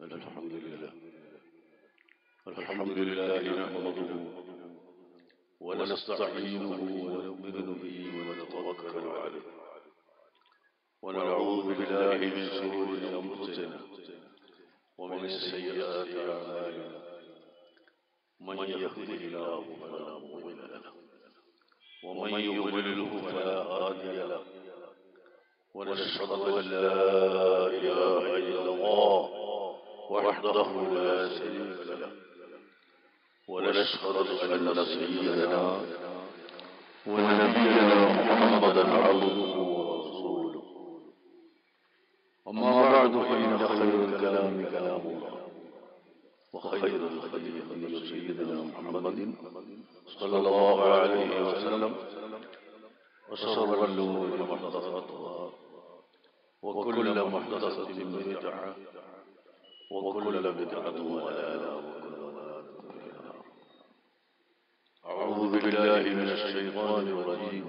الحمد لله الحمد لله نحمده ونستعينه ونؤمن به ونتوكل عليه ونعوذ بالله من شرور انفسنا ومن سيئات اعمالنا من يهده الله فلا مضل له ومن يضلله فلا هادي له ونشهد ان لا اله الا الله وحده لا شريك له ونشهد ان سيدنا ونبينا محمدا عبده ورسوله اما بعد فان خير الكلام كلام الله وخير الهدي هدي سيدنا محمد صلى الله عليه وسلم وشر الامور محدثاتها وكل محدثه بدعه وكل بدعه ضلاله وكل ضلاله في النار اعوذ بالله من الشيطان الرجيم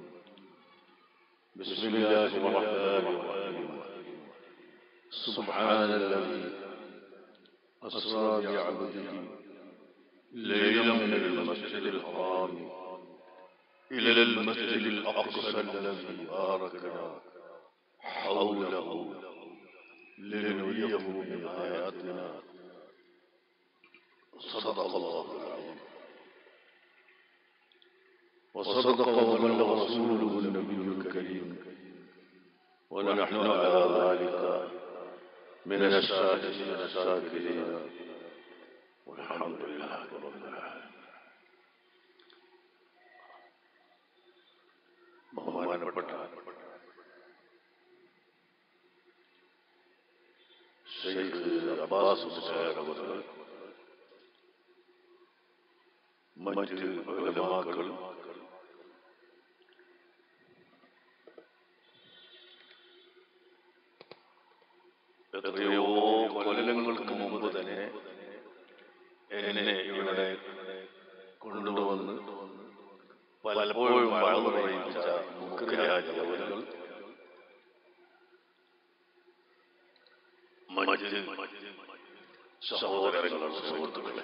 بسم الله الرحمن الرحيم سبحان الذي أسرى بعبده ليلا من المسجد الحرام إلى المسجد الأقصى الذي باركنا حوله لنريه من آياتنا صدق الله العظيم وصدق وبلغ رسوله النبي الكريم ونحن على ذلك من الشاكرين الشاكرين والحمد لله رب العالمين ബഹുമാനപ്പെട്ട ഷെയ്ഖ് അബ്ബാസ് മുസ്ലിയാർ അവർ മറ്റ് ഉലമാക്കൾ എത്രയോ കൊല്ലങ്ങൾക്ക് മുമ്പ് തന്നെ എന്നെ ഇവിടെ കൊണ്ടുവന്ന് പലപ്പോഴും വളർന്നു പറയിപ്പിച്ച മുഖ്യരാജവലുകൾ മറ്റ് സഹോദരങ്ങൾ സുഹൃത്തുക്കളെ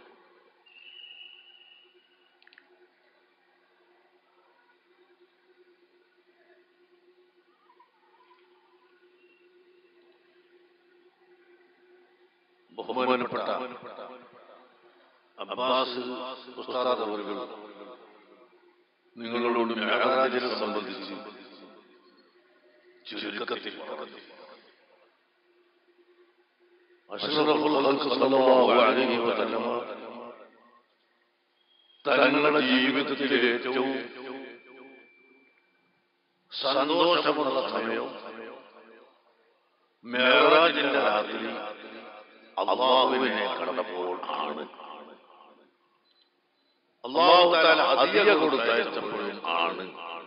ബഹുമാനപ്പെട്ട അബ്ബാസ് ഉസ്താദ് അവர்கள் നിങ്ങളോട് മേഘരാജനെ സംബന്ധിച്ച് ചുരുക്കത്തിൽ പറഞ്ഞു അഷ്റഫുൽ ഖൽഖ് സല്ലല്ലാഹു അലൈഹി വസല്ലമ തങ്ങളുടെ ജീവിതത്തിലെ ഏറ്റവും സന്തോഷമുള്ള സമയം മേറാജിന്റെ രാത്രി അള്ളാഹുവിനെ കണ്ടപ്പോൾ ആണ് അള്ളാഹു താല ഹദിയ കൊടുത്തയച്ചപ്പോഴും ആണ്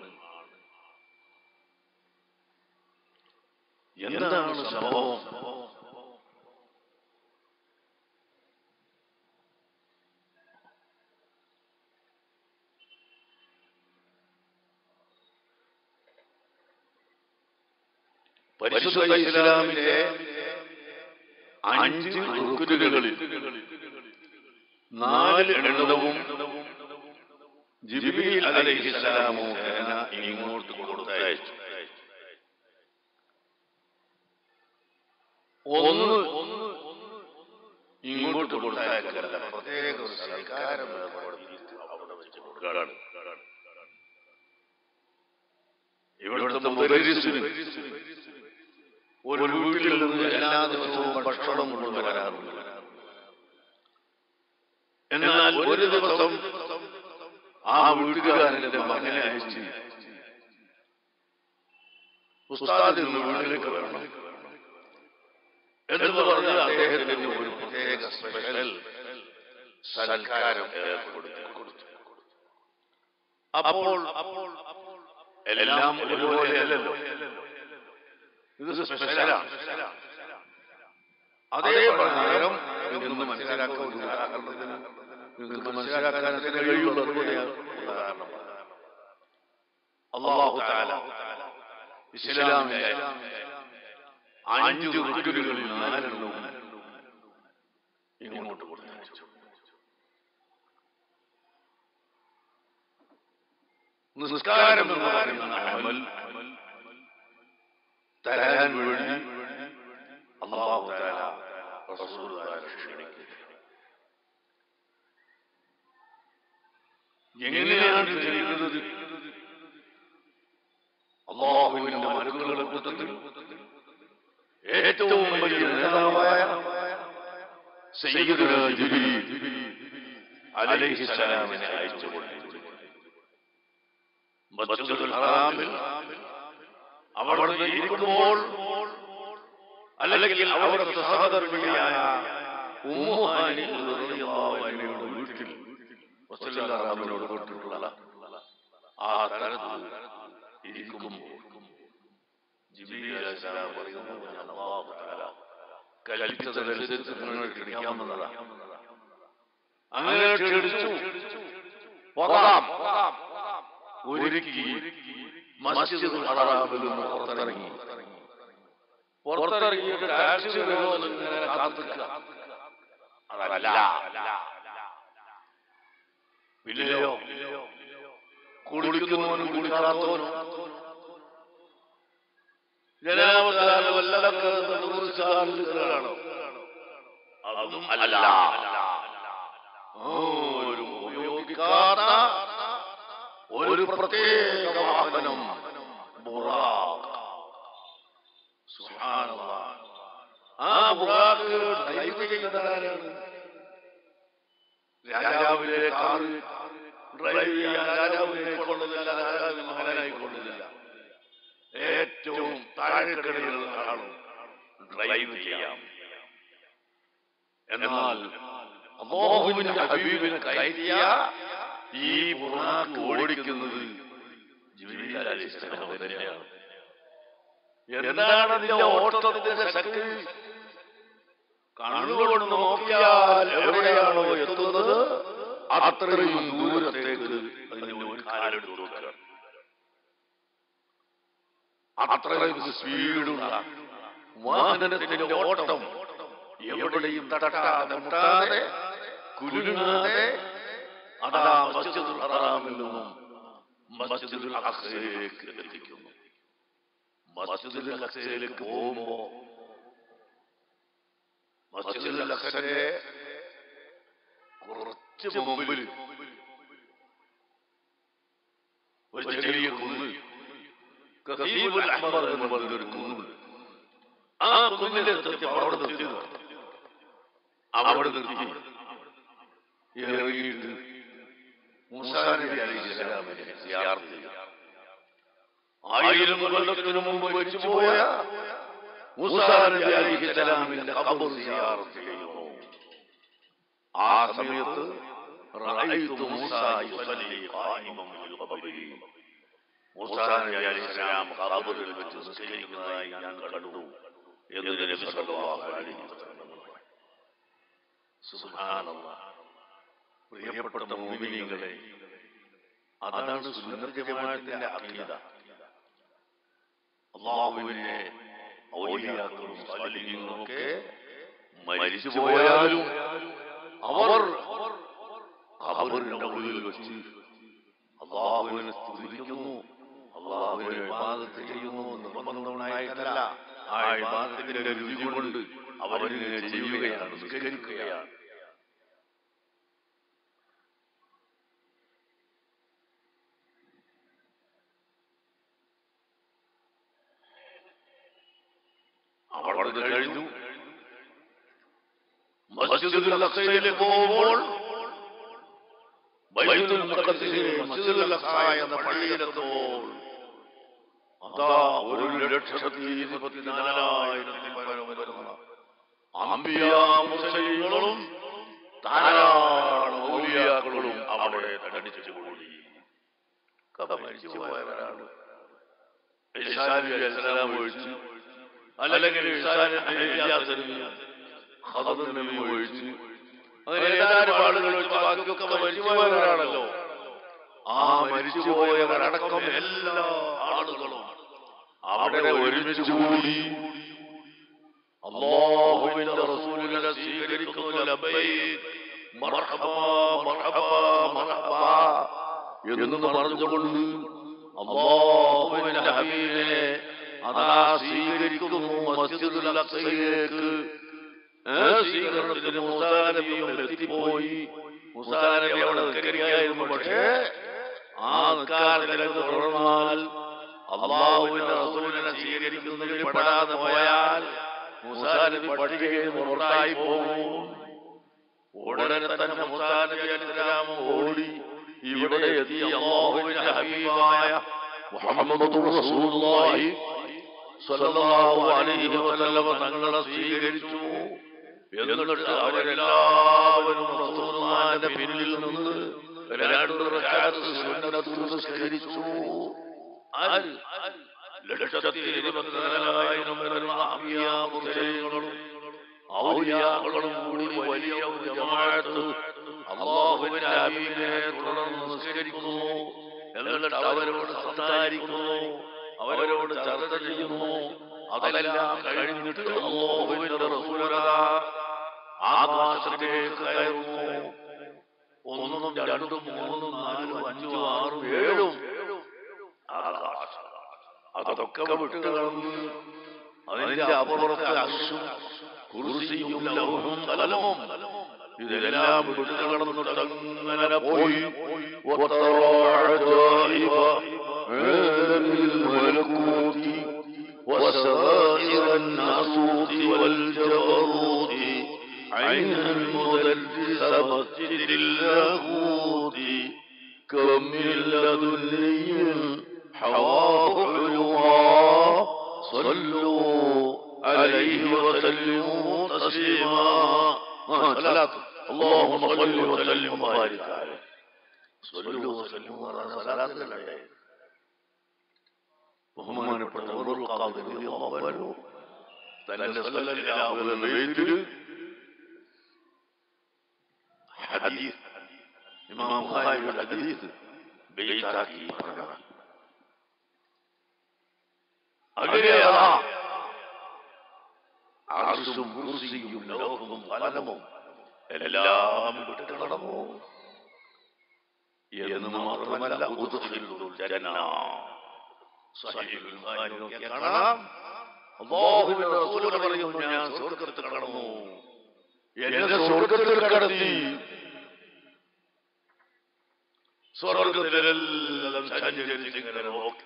എന്താണ് സംഭവം പരിശുദ്ധ ഇസ്ലാമിന്റെ അഞ്ച് റുക്കുനുകളിൽ നാല് എണ്ണവും ജിബിൽ അലൈഹിസ്സലാമു മുഖേന ഇങ്ങോട്ട് കൊടുത്തയച്ചു ഒന്ന് ഇങ്ങോട്ട് കൊടുത്തയക്കല്ല പ്രത്യേക ഒരു സൽക്കാരം ഏർപ്പെടുത്തി അവിടെ വെച്ച് കൊടുക്കുകയാണ് ഇവിടുത്തെ മുദരിസിന് ഒരു വീട്ടിൽ നിന്ന് എല്ലാ ദിവസവും ഭക്ഷണം കൊണ്ടുവരാറുണ്ട് എന്നാൽ ഒരു ദിവസം ആ വീട്ടുകാരന്റെ മകനെ അയച്ച് ഉസ്താദിൽ നിന്ന് വീട്ടിലേക്ക് വരണം എന്ന് പറഞ്ഞ് അദ്ദേഹത്തിന് ഒരു പ്രത്യേക സ്പെഷ്യൽ സൽക്കാരം ഏർപ്പെടുത്തി കൊടുത്തു അപ്പോൾ അപ്പോൾ എല്ലാം ഒരുപോലെയല്ലല്ലോ ഇത് സ്പെഷ്യലാണ് അതേ പ്രകാരം ഇതൊന്ന് മനസ്സിലാക്കാൻ ഒരു ഉദാഹരണത്തിന് നിങ്ങൾക്ക് മനസ്സിലാക്കാൻ അതിന് കഴിയുള്ളൂ അതുപോലെയാണ് ഉദാഹരണം അള്ളാഹു താല ഇസ്ലാമിലെ അഞ്ച് റുക്കുനുകളിൽ നാലെണ്ണവും ഇങ്ങോട്ട് കൊടുത്തയച്ചു നിസ്കാരം എന്ന് പറയുന്ന അമൽ തരാൻ വേണ്ടി അള്ളാഹു തആല റസൂലുള്ളാഹിയെ ക്ഷണിക്കുന്നു എങ്ങനെയാണ് ഇത് ചെയ്യുന്നത് അള്ളാഹുവിന്റെ മലക്കുകളുടെ കൂട്ടത്തിൽ ഏറ്റവും വലിയ നേതാവായ സയ്യിദുനാ ജിബ്രീൽ അലൈഹിസ്സലാമിനെ അയച്ചുകൊണ്ടിരുന്നു മസ്ജിദുൽ ഹറാമിൽ അവിടെ ഇരിക്കുമ്പോൾ അല്ലെങ്കിൽ അവിടുത്തെ സഹധർമ്മിണിയായ ഉമ്മുഹാനി റളിയല്ലാഹു അൻഹയുടെ വീട്ടിൽ മസ്ജിദുൽ ഹറാമിനോട് തൊട്ടിട്ടുള്ള ആ തരത്തിൽ ഇരിക്കുമ്പോൾ ജിബ്രീൽ അലൈഹിസ്സലാം പറയുന്നു അല്ലാഹു തആല കൽപ്പിച്ചതനുസരിച്ച് നിങ്ങൾ ക്ഷണിക്കാമെന്നതാണ് അങ്ങനെ ക്ഷണിച്ചു പോകാം ഒരുക്കി മസ്ജിദ് ഹറാമിൽ നിന്ന് പുറത്തിറങ്ങി പുറത്തിറങ്ങിയിട്ട് ടാക്സി വരുമെന്ന് ഇങ്ങനെ കാത്തുക അതല്ല പിന്നെയോ കുളിക്കുന്നവനും കുളിക്കാത്തവനും ജനാവതാരം വല്ലതൊക്കെ കുറിച്ചാണോ അതും അല്ല ഒരു ഉപയോഗിക്കാത്ത ഒരു പ്രത്യേക വാഹനം ബുറാഖ്. സുബ്ഹാനല്ലാഹ്. ആ ബുറാഖ് ഡ്രൈവ് ചെയ്യുന്നതാരാണ് രാജാവിലെ കാറ് ഡ്രൈവ് ചെയ്യാൻ രാജാവിനെ കൊള്ളുന്നില്ല രാജാവിന് മകനായി കൊള്ളുന്നില്ല ഏറ്റവും താഴെക്കടയിലുള്ള ആളും ഡ്രൈവ് ചെയ്യാം എന്നാൽ അള്ളാഹുവിന്റെ ഹബീബിനെ കയറ്റിയ ഈ ബുറാഖ് ഓടിക്കുന്നത് ജിബ്രീൽ അലൈഹിസ്സലാം തന്നെയാണ് എന്താണ് അതിന്റെ ഓട്ടത്തിന്റെ ശക്തി കണ്ണുകൊണ്ട് നോക്കിയാൽ എവിടെയാണോ എത്തുന്നത് അത്രയും ദൂരത്തേക്ക് അതിന് ഒരു കാലെടുത്ത് നോക്കുക അത്രയും സ്പീഡുള്ള വാഹനത്തിന്റെ ഓട്ടം എവിടെയും തട്ടാതെ മുട്ടാതെ കുലുങ്ങാതെ അതാ മസ്ജിദുൽ ഹറാമിൽ നിന്നും മസ്ജിദുൽ അഖ്സയിലേക്ക് എത്തിക്കുന്നു മസ്ജിദുൽ അഖ്സയിലേക്ക് പോകുമ്പോ മസ്ജിദുൽ അഖ്സയുടെ കുറച്ച് മുമ്പിൽ ഒരു ചെറിയ കുന്ന് കസീബുൽ അഹ്മർ എന്ന് പറഞ്ഞൊരു കുന്നുണ്ട് ആ കുന്നിന്റെ അടുത്ത് അവിടെ നിർത്തി അവിടെ നിർത്തി ഇറങ്ങിയിട്ട് മൂസാ നബി അലൈഹിസ്സലാമിനെ സിയാറത്ത് ചെയ്തു. ആയിരം കൊല്ലത്തിനു മുമ്പ് മരിച്ചുപോയ മൂസാ നബി അലൈഹിസ്സലാമിന്റെ ഖബർ സിയാറത്ത് ചെയ്യുന്നു ആ സമയത്ത് റഅയ്തു മൂസാ യുസല്ലി ഖായിമൻ ഫിൽ ഖബരി മൂസാ നബി അലൈഹിസ്സലാം ഖബറിൽ വെച്ച് നിസ്കരിക്കുന്നതായി ഞാൻ കണ്ടു എന്ന് നബി സല്ലല്ലാഹു അലൈഹി വസല്ലം പറഞ്ഞു. സുബ്ഹാനല്ലാഹ് പ്രിയപ്പെട്ട മോമിനികളെ അതാണ് സുന്നത്ത് ജമാഅത്തിന്റെ അഖീദ അള്ളാഹുവിനെ ഔലിയാക്കളും സാലിഹീങ്ങളും ഒക്കെ മരിച്ചു പോയാലും അവർ ഖബറിന്റെ ഉള്ളിൽ വെച്ച് അള്ളാഹുവിനെ സ്തുതിക്കുന്നു അള്ളാഹുവിനെ ഇബാദത്ത് ചെയ്യുന്നു നിർബന്ധമുണ്ടായിട്ടല്ല ആ ഇബാദത്തിന്റെ രുചി കൊണ്ട് അവരിങ്ങനെ ചെയ്യുകയാണ് നിസ്കരിക്കുകയാണ് അവിടെ കഴിഞ്ഞു മസ്ജിദുൽ അഖ്സയിലേക്ക് പോകുമ്പോൾ ബൈത്തുൽ മുഖദ്ദസിലെ മസ്ജിദുൽ അഖ്സ എന്ന പള്ളിയിലെത്തുമ്പോൾ അതാ ഒരു ലക്ഷത്തി ഇരുപത്തിനാലായിരത്തി പരം വരുന്ന അമ്പിയാ മുർസലീങ്ങളും ധാരാളം ഔലിയാക്കളും അവിടെ തടിച്ചുകൂടി കഥ മരിച്ചു പോയവരാണ് ഈസാ നബി അലൈഹിസ്സലാം ഒഴിച്ച് അല്ലെങ്കിൽ ഈസാ നബി ഇല്ലാത്തതിന് ഖദർ നബി ഒഴിച്ച് അങ്ങനെ ഏതാനും ആളുകൾ ഒഴിച്ച് ബാക്കിയൊക്കെ മരിച്ചുപോയവരാണല്ലോ ആ മരിച്ചുപോയവരടക്കം എല്ലാ ആളുകളും അവിടെ ഒരുമിച്ച് കൂടി അള്ളാഹുവിന്റെ റസൂലിനെ സ്വീകരിക്കുന്നു ലബ്ബൈക് മർഹബ മർഹബ മർഹബ എന്ന് പറഞ്ഞുകൊണ്ട് അല്ലാഹുവിന്റെ ഹബീബിനെ അതാ സ്വീകരിക്കുന്നു മസ്ജിദുൽ അഖ്സയിലേക്ക് ഏ, സ്വീകരണത്തിന് മൂസാ നബിയും എത്തിപ്പോയി മൂസാ നബി അവിടെ നിൽക്കുകയായിരുന്നു പക്ഷേ ആ നിൽക്കാറിലേക്ക് തുടർന്നാൽ അള്ളാഹുവിന്റെ റസൂലിനെ സ്വീകരിക്കുന്നതിൽ പെടാതെ പോയാൽ മൂസാ നബി പട്ടികയിൽ പുറത്തായി പോകും ഉടനെ തന്നെ മൂസാ നബി അലിസ്ലാം ഓടി ഇവിടെ എത്തി അള്ളാഹുവിന്റെ ഹബീബായ മുഹമ്മദ് റസൂലുള്ളാഹി സ്വല്ലല്ലാഹു അലൈഹി വസല്ലമ തങ്ങളെ സ്വീകരിച്ചു എന്നിട്ട് അവരെല്ലാവരും റസൂലുള്ളാഹിന്റെ പിന്നിൽ നിന്ന് രണ്ട് റക്അത്ത് സുന്നത്ത് നിസ്കരിച്ചു ആര് ലക്ഷത്തി ഇരുപത്തിനാലായിരം വരുന്ന അമ്പിയാ മുർസലീങ്ങളും ഔലിയാക്കളും കൂടി വലിയ ഒരു ജമാഅത്ത് അള്ളാഹുവിന്റെ ഹബീബിനെ തുടർന്ന് നിസ്കരിക്കുന്നു എന്നിട്ട് അവരോട് സംസാരിക്കുന്നു അവരോട് ചർച്ച ചെയ്യുന്നു അതെല്ലാം കഴിഞ്ഞിട്ട് അള്ളാഹുവിന്റെ റസൂലത ആകാശത്തേക്ക് കയറുന്നു ഒന്നും രണ്ടും മൂന്നും നാലും അഞ്ചും ആറും ഏഴും ആകാശം അതൊക്കെ വിട്ടുകളഞ്ഞ് അതിന്റെ അപ്പുറത്ത് അർശും കുർസിയും ലൗഹും കലമും ഇതെല്ലാം വിട്ടുകളന്നിട്ട് അങ്ങനെ പോയി وترى عجائب عالم الملكوت وسرائر الناسوت والجبروت عين المدرس مسجد اللاهوت كم من لدني حواه علوا صلوا عليه وسلموا تسليما صلاة اللهم صل وسلم وبارك عليه صلوا وسلموا على صلاة الله ബഹുമാനപ്പെട്ട ഉമറുൽ ഖാദി റളിയല്ലാഹു അൻഹു തന്റെ സല്ലല്ലാഹു അലൈഹി ബൈത്തിൽ ഹദീസ് ഇമാം ബുഖാരിയുടെ ഹദീസ് ബൈത്താക്കി പറഞ്ഞതാണ് അങ്ങനെയാ അർശും കുർസിയും ലോകവും ഫലമും എല്ലാം വിട്ടു കടന്നു എന്ന് മാത്രമല്ല ഉദ്ഖിലുൽ ജന്ന സഹീഹുൽ ബുഖാരിയൊക്കെ കാണാം അല്ലാഹുവിന്റെ റസൂൽ പറയുന്നു ഞാൻ സ്വർഗ്ഗത്തിൽ കടന്നു എന്നെ സ്വർഗ്ഗത്തിൽ കടത്തി സ്വർഗ്ഗത്തിലെല്ലാം സഞ്ചരിച്ച് ഇങ്ങനെ നോക്കി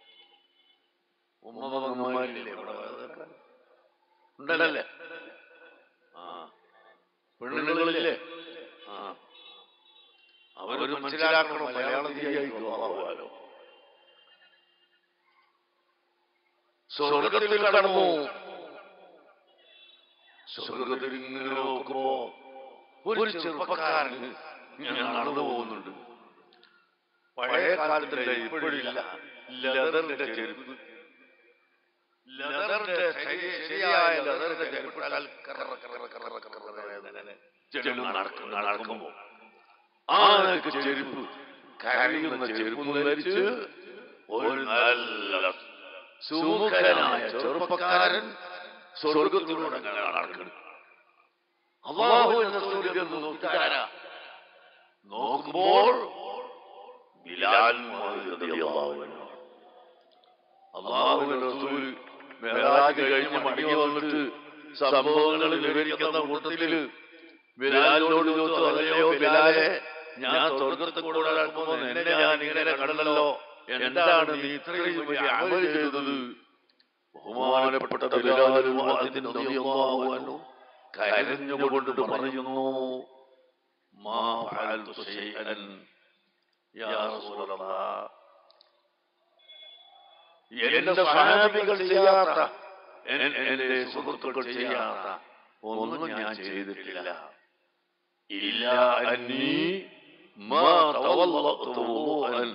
ഉമ്മമാരില്ലേ ഇവിടെ വേറെ ഉണ്ടല്ലേ ആ പെണ്ണുങ്ങളില്ലേ ആ അവർ മനസ്സിലാക്കണം മലയാളം ശരിയായിക്കോളാമോ സ്വർഗത്തിൽ കടന്നു സ്വർഗത്തിൽ ഇങ്ങനെ നോക്കുമ്പോ ഒരു ചെറുപ്പക്കാരൻ ഞാൻ നടന്നു പോകുന്നുണ്ട് പഴയ കാലത്തില്ല ഇപ്പോഴില്ല ലെതറിന്റെ ചെരുപ്പ് ലെതറിന്റെ ശരി- ശരിയായ ലെതറിന്റെ ചെരുപ്പ് ഇട്ടാൽ കറ കറ കറ കറ കറ എന്ന് ചെളി നടക്കും നടക്കുമ്പോ ആ നിനക്ക് ചെരുപ്പ് കരയുന്ന ചെരുപ്പ് ധരിച്ച് ഒരു നല്ല സുമുഖനായ ചെറുപ്പക്കാരൻ സ്വർഗത്തിലൂടെ അങ്ങനെ നടക്കണം അള്ളാഹുവിന്റെ സൂര്യൻ നോക്കിക്കാരാ നോക്കുമ്പോൾ ബിലാൽ അള്ളാഹുവിന്റെ റസൂൽ മേറാജ് കഴിഞ്ഞ് മടങ്ങി വന്നിട്ട് സംഭവങ്ങൾ വിവരിക്കുന്ന കൂട്ടത്തില് ബിലാലിനോട് ചോദിച്ചു അല്ലയോ ബിലാലെ ഞാൻ സ്വർഗത്തിൽ കൂടെ നടക്കുമ്പോൾ എന്നെ ഞാൻ ഇങ്ങനെ കണ്ടല്ലോ എന്താണ് നീ ഇത്രയും വലിയ അമൽ ചെയ്തത് ബഹുമാനപ്പെട്ട ബിലാലും അതിന് റളിയല്ലാഹു അൻഹു കരഞ്ഞുകൊണ്ട് പറയുന്നു മാ ഫഅൽതു ശൈഅൻ യാ റസൂലല്ലാഹ് എന്റെ സഹാബികൾ ചെയ്യാത്ത എൻ- എന്റെ സുഹൃത്തുക്കൾ ചെയ്യാത്ത ഒന്നും ഞാൻ ചെയ്തിട്ടില്ല ഇല്ല അന്നീ മാ തവല്ലഖ്തു വുളൂഅൻ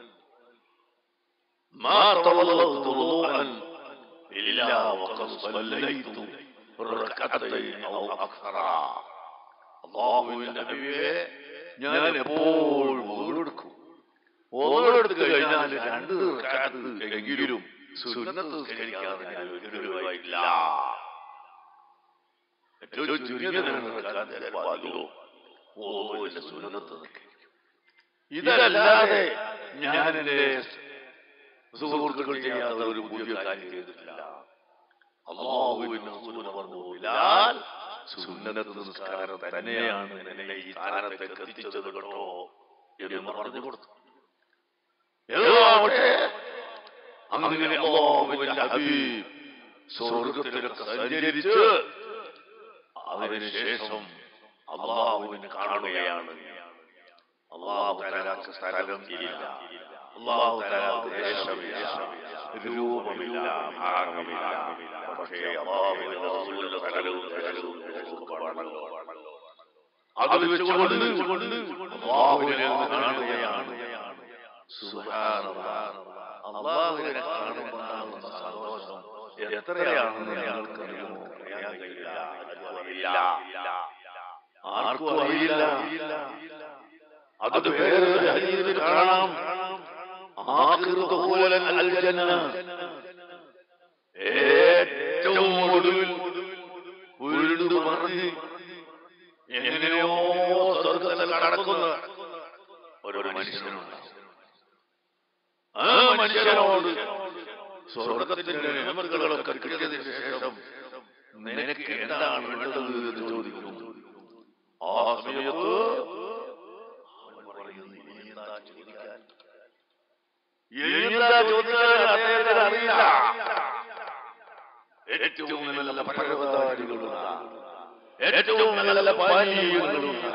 മാ തവല്ലഖ്തു വുളൂഅൻ ഇല്ല വഖദ് സല്ലൈതു റകഅത്തൈൻ ഔ അക്സറ അല്ലാഹുവിന്റെ ഹബീബേ ഞാൻ എപ്പോൾ ഓടെടുക്കും ഓടെടുത്ത് കഴിഞ്ഞാൽ രണ്ട് റകഅത്ത് എങ്കിലും സുന്നത്ത് നിസ്കരിക്കാതെ ഞാൻ ഒരിക്കലുമായില്ല ഏറ്റവും ചുരുങ്ങിയതാണ് നടക്കാൻ ചിലപ്പോൾ അധികവും ഓതുവിന്റെ സുന്നത്ത് നിൽക്കുക ഇതല്ലാതെ ഞാൻ എന്റെ സുഹൃത്തുക്കൾ ചെയ്യാത്ത ഒരു പുതിയ കാര്യം ചെയ്തിട്ടില്ല അള്ളാഹുവിന്റെ റസൂല് പറഞ്ഞു ബിലാൽ സുന്നത്ത് നിസ്കാരം തന്നെയാണ് എന്നെ ഈ സ്ഥാനത്തേക്ക് എത്തിച്ചത് കേട്ടോ എന്ന് പറഞ്ഞു കൊടുത്തു ഏതാവട്ടെ അങ്ങനെ അള്ളാഹുവിന്റെ ഹബീബ് സ്വർഗത്തിലൊക്കെ സഞ്ചരിച്ച് അതിനുശേഷം അള്ളാഹുവിനെ കാണുകയാണ് അള്ളാഹു തലാക്ക് സ്ഥലം ഇല്ല അള്ളാഹു തലാക്ക് ദേശമില്ല രൂപമില്ല ഭാഗമില്ല പക്ഷേ അള്ളാഹുവിന്റെ റസൂലിന്റെ സ്ഥലവും ദേശവും ദേശവുമാണല്ലോ അത് വെച്ചുകൊണ്ട് അള്ളാഹുവിനെ കാണുകയാണ് സുബ്ഹാനല്ലാഹ് അള്ളാഹുവിനെ കാണുമ്പോൾ സന്തോഷം എത്രയാണെന്ന് ഞങ്ങൾക്ക് അറിയുമോ അറിയാൻ കഴിയില്ല ആർക്കും അറിയില്ല ആർക്കും അറിയില്ല അത് വേറെ ഒരു ഹദീസിൽ കാണാം ആഖിറു ഖുലൻ അൽ ജന്ന ഏറ്റവും ഒടുവിൽ ഉരുണ്ടു മറിഞ്ഞ് എങ്ങനെയോ സ്വർഗത്തിൽ കടക്കുന്ന ഒരു മനുഷ്യനുണ്ട് ആ മനുഷ്യനോട് സ്വർഗത്തിന്റെ നിയമങ്ങളൊക്കെ കിട്ടിയതിന് ശേഷം നിനക്ക് എന്താണ് വേണ്ടത് എന്ന് ചോദിക്കുന്നു ആ സമയത്ത് അവൻ പറയുന്നു, "ഇനി എന്താ ചോദിക്കാൻ?" ഇനി എന്താ ചോദിക്കാൻ അദ്ദേഹത്തിന് അറിയില്ല ഏറ്റവും നല്ല പഴവതാരികളുള്ള ഏറ്റവും നല്ല പാനീയങ്ങളുള്ള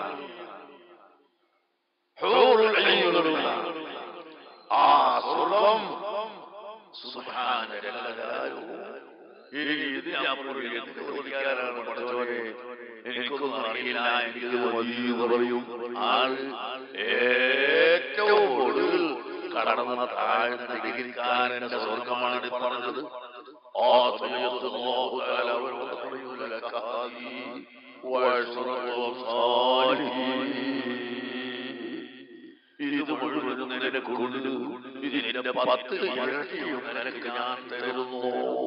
ഹൂറുൽ ഐനുകളുള്ള ആ സ്വർഗം സുബ്ഹാന ജല്ല ജലാലുഹു. ഇനി ഇതിനപ്പുറം എന്ത് ചോദിക്കാനാണ് പടച്ചോനെ എനിക്കൊന്നും അറിയില്ല എനിക്ക് മതിയെന്ന് പറയും ആൾ ഏറ്റവും ഒടുവിൽ കടന്ന താഴ്ന്ന ഡിഗ്രിക്കാരന്റെ സ്വർഗമാണ് ഈ പറഞ്ഞത് ആ സമയത്ത് അല്ലാഹു തആല അവരോട് പറയും, "ലക ഹാദി വഅശ്റഫു സാലിഹീൻ." ഇത് മുഴുവനും നിനക്കുണ്ട് ഇതിന്റെ പത്ത് ഇരട്ടിയും നിനക്ക് ഞാൻ തരുന്നു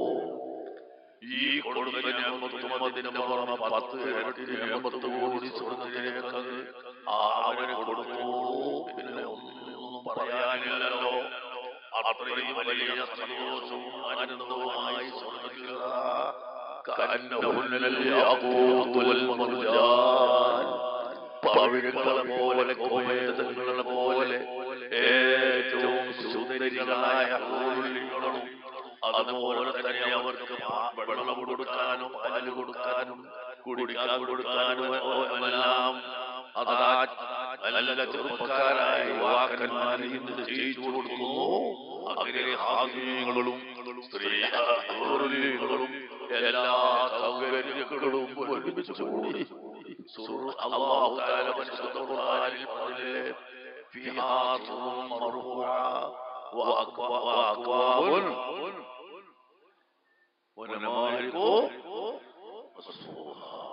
ഈ കൊടുത്ത ഞമ്മത്തുമതിന്റെ പുറമെ പത്ത് ഇരട്ടി ഞമ്മത്ത് കൂടി സ്വർഗത്തിലേക്ക് ആ അവന് കൊടുത്തു പിന്നെ ഒന്നും പറയാനില്ലല്ലോ അത്രയും വലിയ സന്തോഷവും ആനന്ദവുമായി സ്വർഗത്തിൽ കന്നഹുന്നൽ യാഖൂത്തുൽ മർജാൻ പവിഴങ്ങളെ പോലെ കോമേതങ്ങളെ പോലെ ഏറ്റവും സുന്ദരികളായ ഹൂറുലികളും അതുപോലെ തന്നെ അവർക്ക് പാ- വെള്ളം കൊടുക്കാനും പാല് കൊടുക്കാനും കുടിക്കാൻ കൊടുക്കാനും എല്ലാം അതാ നല്ല ചെറുപ്പക്കാരായ യുവാക്കന്മാരെ ഇന്ന് ചെയ്തു കൊടുക്കുന്നു അങ്ങനെ ഹാദിയങ്ങളും സ്ത്രീ ഹൂറുലികളും എല്ലാ സൗകര്യങ്ങളും ഒരുമിച്ച് കൂടി സുർ- അല്ലാഹു തആല പരിശുദ്ധ ഖുർആനിൽ പറഞ്ഞില്ലേ ഫിഹാ സുറുറുൻ മർഫൂഅ വഅക്വ- വഅക്വാബുൻ വനമാരികു മസ്ഫൂഹ.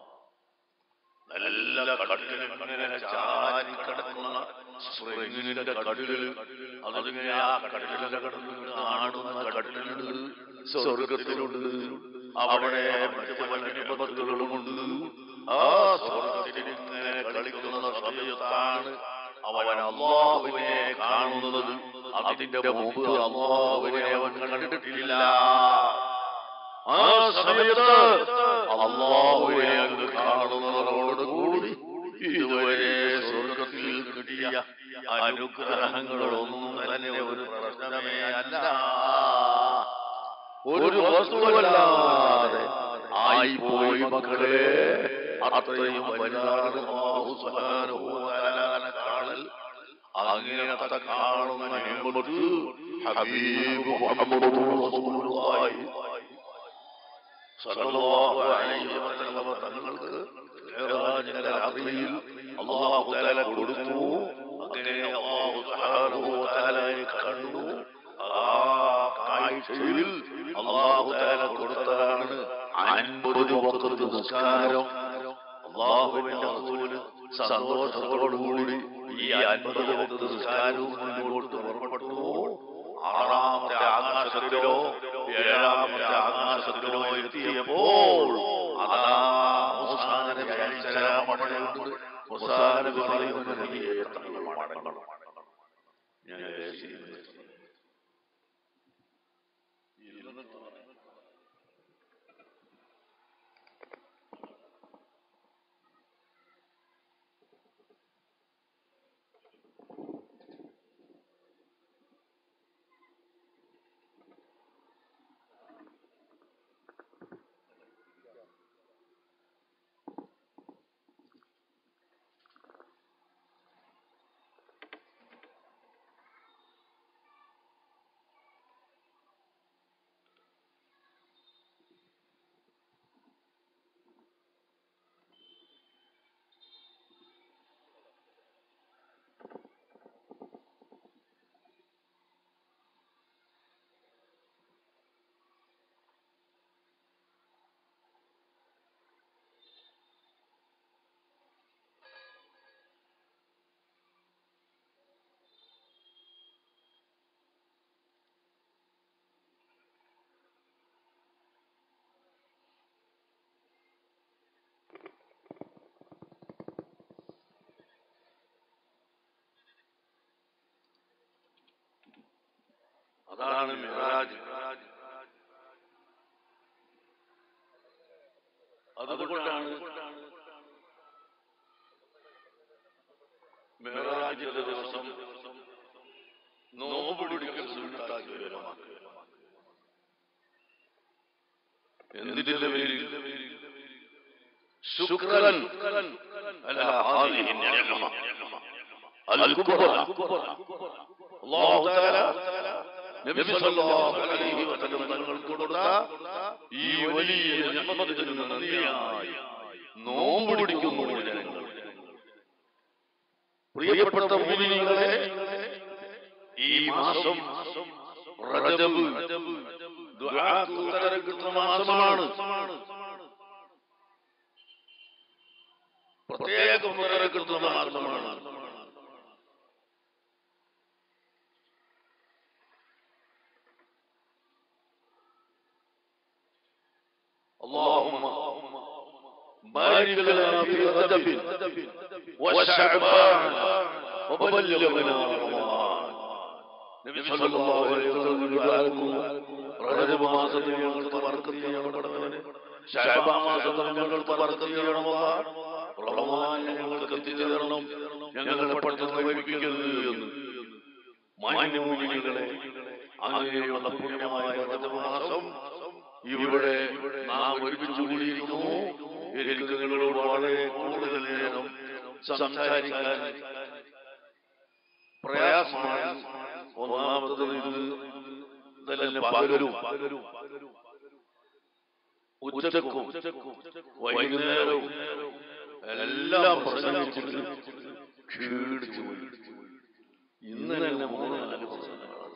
നല്ല കട്ടിലിൽ ഇങ്ങനെ ചാരി കിടക്കുന്ന സ്പ്രിങ്ങിന്റെ കട്ടിലിൽ അതിങ്ങനെ ആ കട്ടിലിന്റെ കടന്ന് ആടുന്ന കട്ടിലുണ്ട് സ്വർഗത്തിലുണ്ട് അവിടെ മറ്റു പല നിയമത്തുകളുമുണ്ട് ആ സ്വർഗത്തിൽ ഇങ്ങനെ കളിക്കുന്ന സമയത്താണ് അവൻ അള്ളാഹുവിനെ കാണുന്നത് അതിന്റെ മുമ്പ് അള്ളാഹുവിനെ അവൻ കണ്ടിട്ടില്ല ആ സമയത്ത് അള്ളാഹുവിനെ അങ്ങ് കാണുന്നതോടുകൂടി ഇതുവരെ സ്വർഗത്തിൽ കിട്ടിയ അനുഗ്രഹങ്ങളൊന്നും തന്നെ ഒരു പ്രശ്നമേ അല്ല ഒരു വസ്തുവല്ലാതെ ആയിപ്പോയി മക്കളെ അത്രയും വലുതാണ് അല്ലാഹു സുബ്ഹാനഹു വ തആലാനെ കാണൽ അങ്ങനത്തെ കാണുന്ന നിയമത്ത് ഹബീബ് മുഹമ്മദ് റസൂലുള്ളാഹി സല്ലല്ലാഹു അലൈഹി വസല്ലം തങ്ങൾക്ക് മിഅ്റാജിന്റെ രാത്രിയിൽ അല്ലാഹു തആല കൊടുത്തു അങ്ങനെ അല്ലാഹു സുബ്ഹാനഹു വ തആലയെ കണ്ടു ആ കാഴ്ചയിൽ അല്ലാഹു തആല കൊടുത്തതാണ് അൻപത് വഖത്ത് നിസ്കാരം അള്ളാഹുവിന്റെ റസൂല് സന്തോഷത്തോടുകൂടി ഈ അൻപത് വക്ത നിസ്കാരവും മുന്നോട്ട് പുറപ്പെട്ടു ആറാമത്തെ ആകാശത്തിലോ ഏഴാമത്തെ ആകാശത്തിലോ എത്തിയപ്പോൾ അതാ സലാമടയുണ്ട് മുസാനബി പറയുന്ന നബിയെ തങ്ങൾ മടങ്ങണം ഞാൻ വിചാരിച്ചിരുന്നു. അതാണ് മിറാജ് അതുകൊണ്ടാണ് മിറാജിന്റെ ദിവസം നോമ്പ് പിടിക്കൽ സുന്നത്താക്കി വരമാക്കുക എന്തിന്റെ പേരിൽ ശുക്രൻ അല്ല ഹാദിഹി നിഅമ അൽ കുബ്ര അല്ലാഹു തആല നബി സല്ലല്ലാഹു അലൈഹി വസല്ലം തങ്ങൾക്ക് കൊടുത്ത ഈ വലിയ നിഅമത്തിന് നന്ദിയായി നോമ്പ് പിടിക്കുന്നു ജനങ്ങൾ പ്രിയപ്പെട്ട മുഅ്മിനീങ്ങളെ ഈ മാസം റജബ് ദുആക്ക് ഉത്തരം കിട്ടുന്ന മാസമാണ് പ്രത്യേക ഉത്തരം കിട്ടുന്ന മാസമാണ് اللهم بارك لنا في رجب وشعبان وبلغنا رمضان നബി സല്ലല്ലാഹു അലൈഹി വസല്ലം ദ്വാരക്കുന്നു റജബ് മാസത്തിൽ ഞങ്ങൾക്ക് ബർക്കത്ത് ചെയ്യണം പടച്ചവനെ ശഅബാൻ മാസത്തിൽ ഞങ്ങൾക്ക് ബർക്കത്ത് ചെയ്യണമല്ല റമദാൻ ഞങ്ങൾക്ക് എത്തിച്ചു തരണം ഞങ്ങളെ പെട്ടെന്ന് വൈകിക്കരുത് എന്ന് മാന്യമൂലികളെ അങ്ങനെയുള്ള പുണ്യമായ റജബ് മാസം ഇവിടെ നാം ഒരുമിച്ച് കൂടിയിരിക്കുന്നു എനിക്ക് നിങ്ങളോട് വളരെ കൂടുതൽ നേരം സംസാരിക്കാൻ പ്രയാസമാണ് ഒന്നാമത്തത് ഇത് തന്നെ പകലും ഉച്ചക്കും വൈകുന്നേരവും എല്ലാം പ്രസംഗിച്ചിട്ട് ക്ഷീണിച്ചു പോയി ഇന്ന് തന്നെ മൂന്ന് നാല് പ്രസംഗങ്ങളാണ്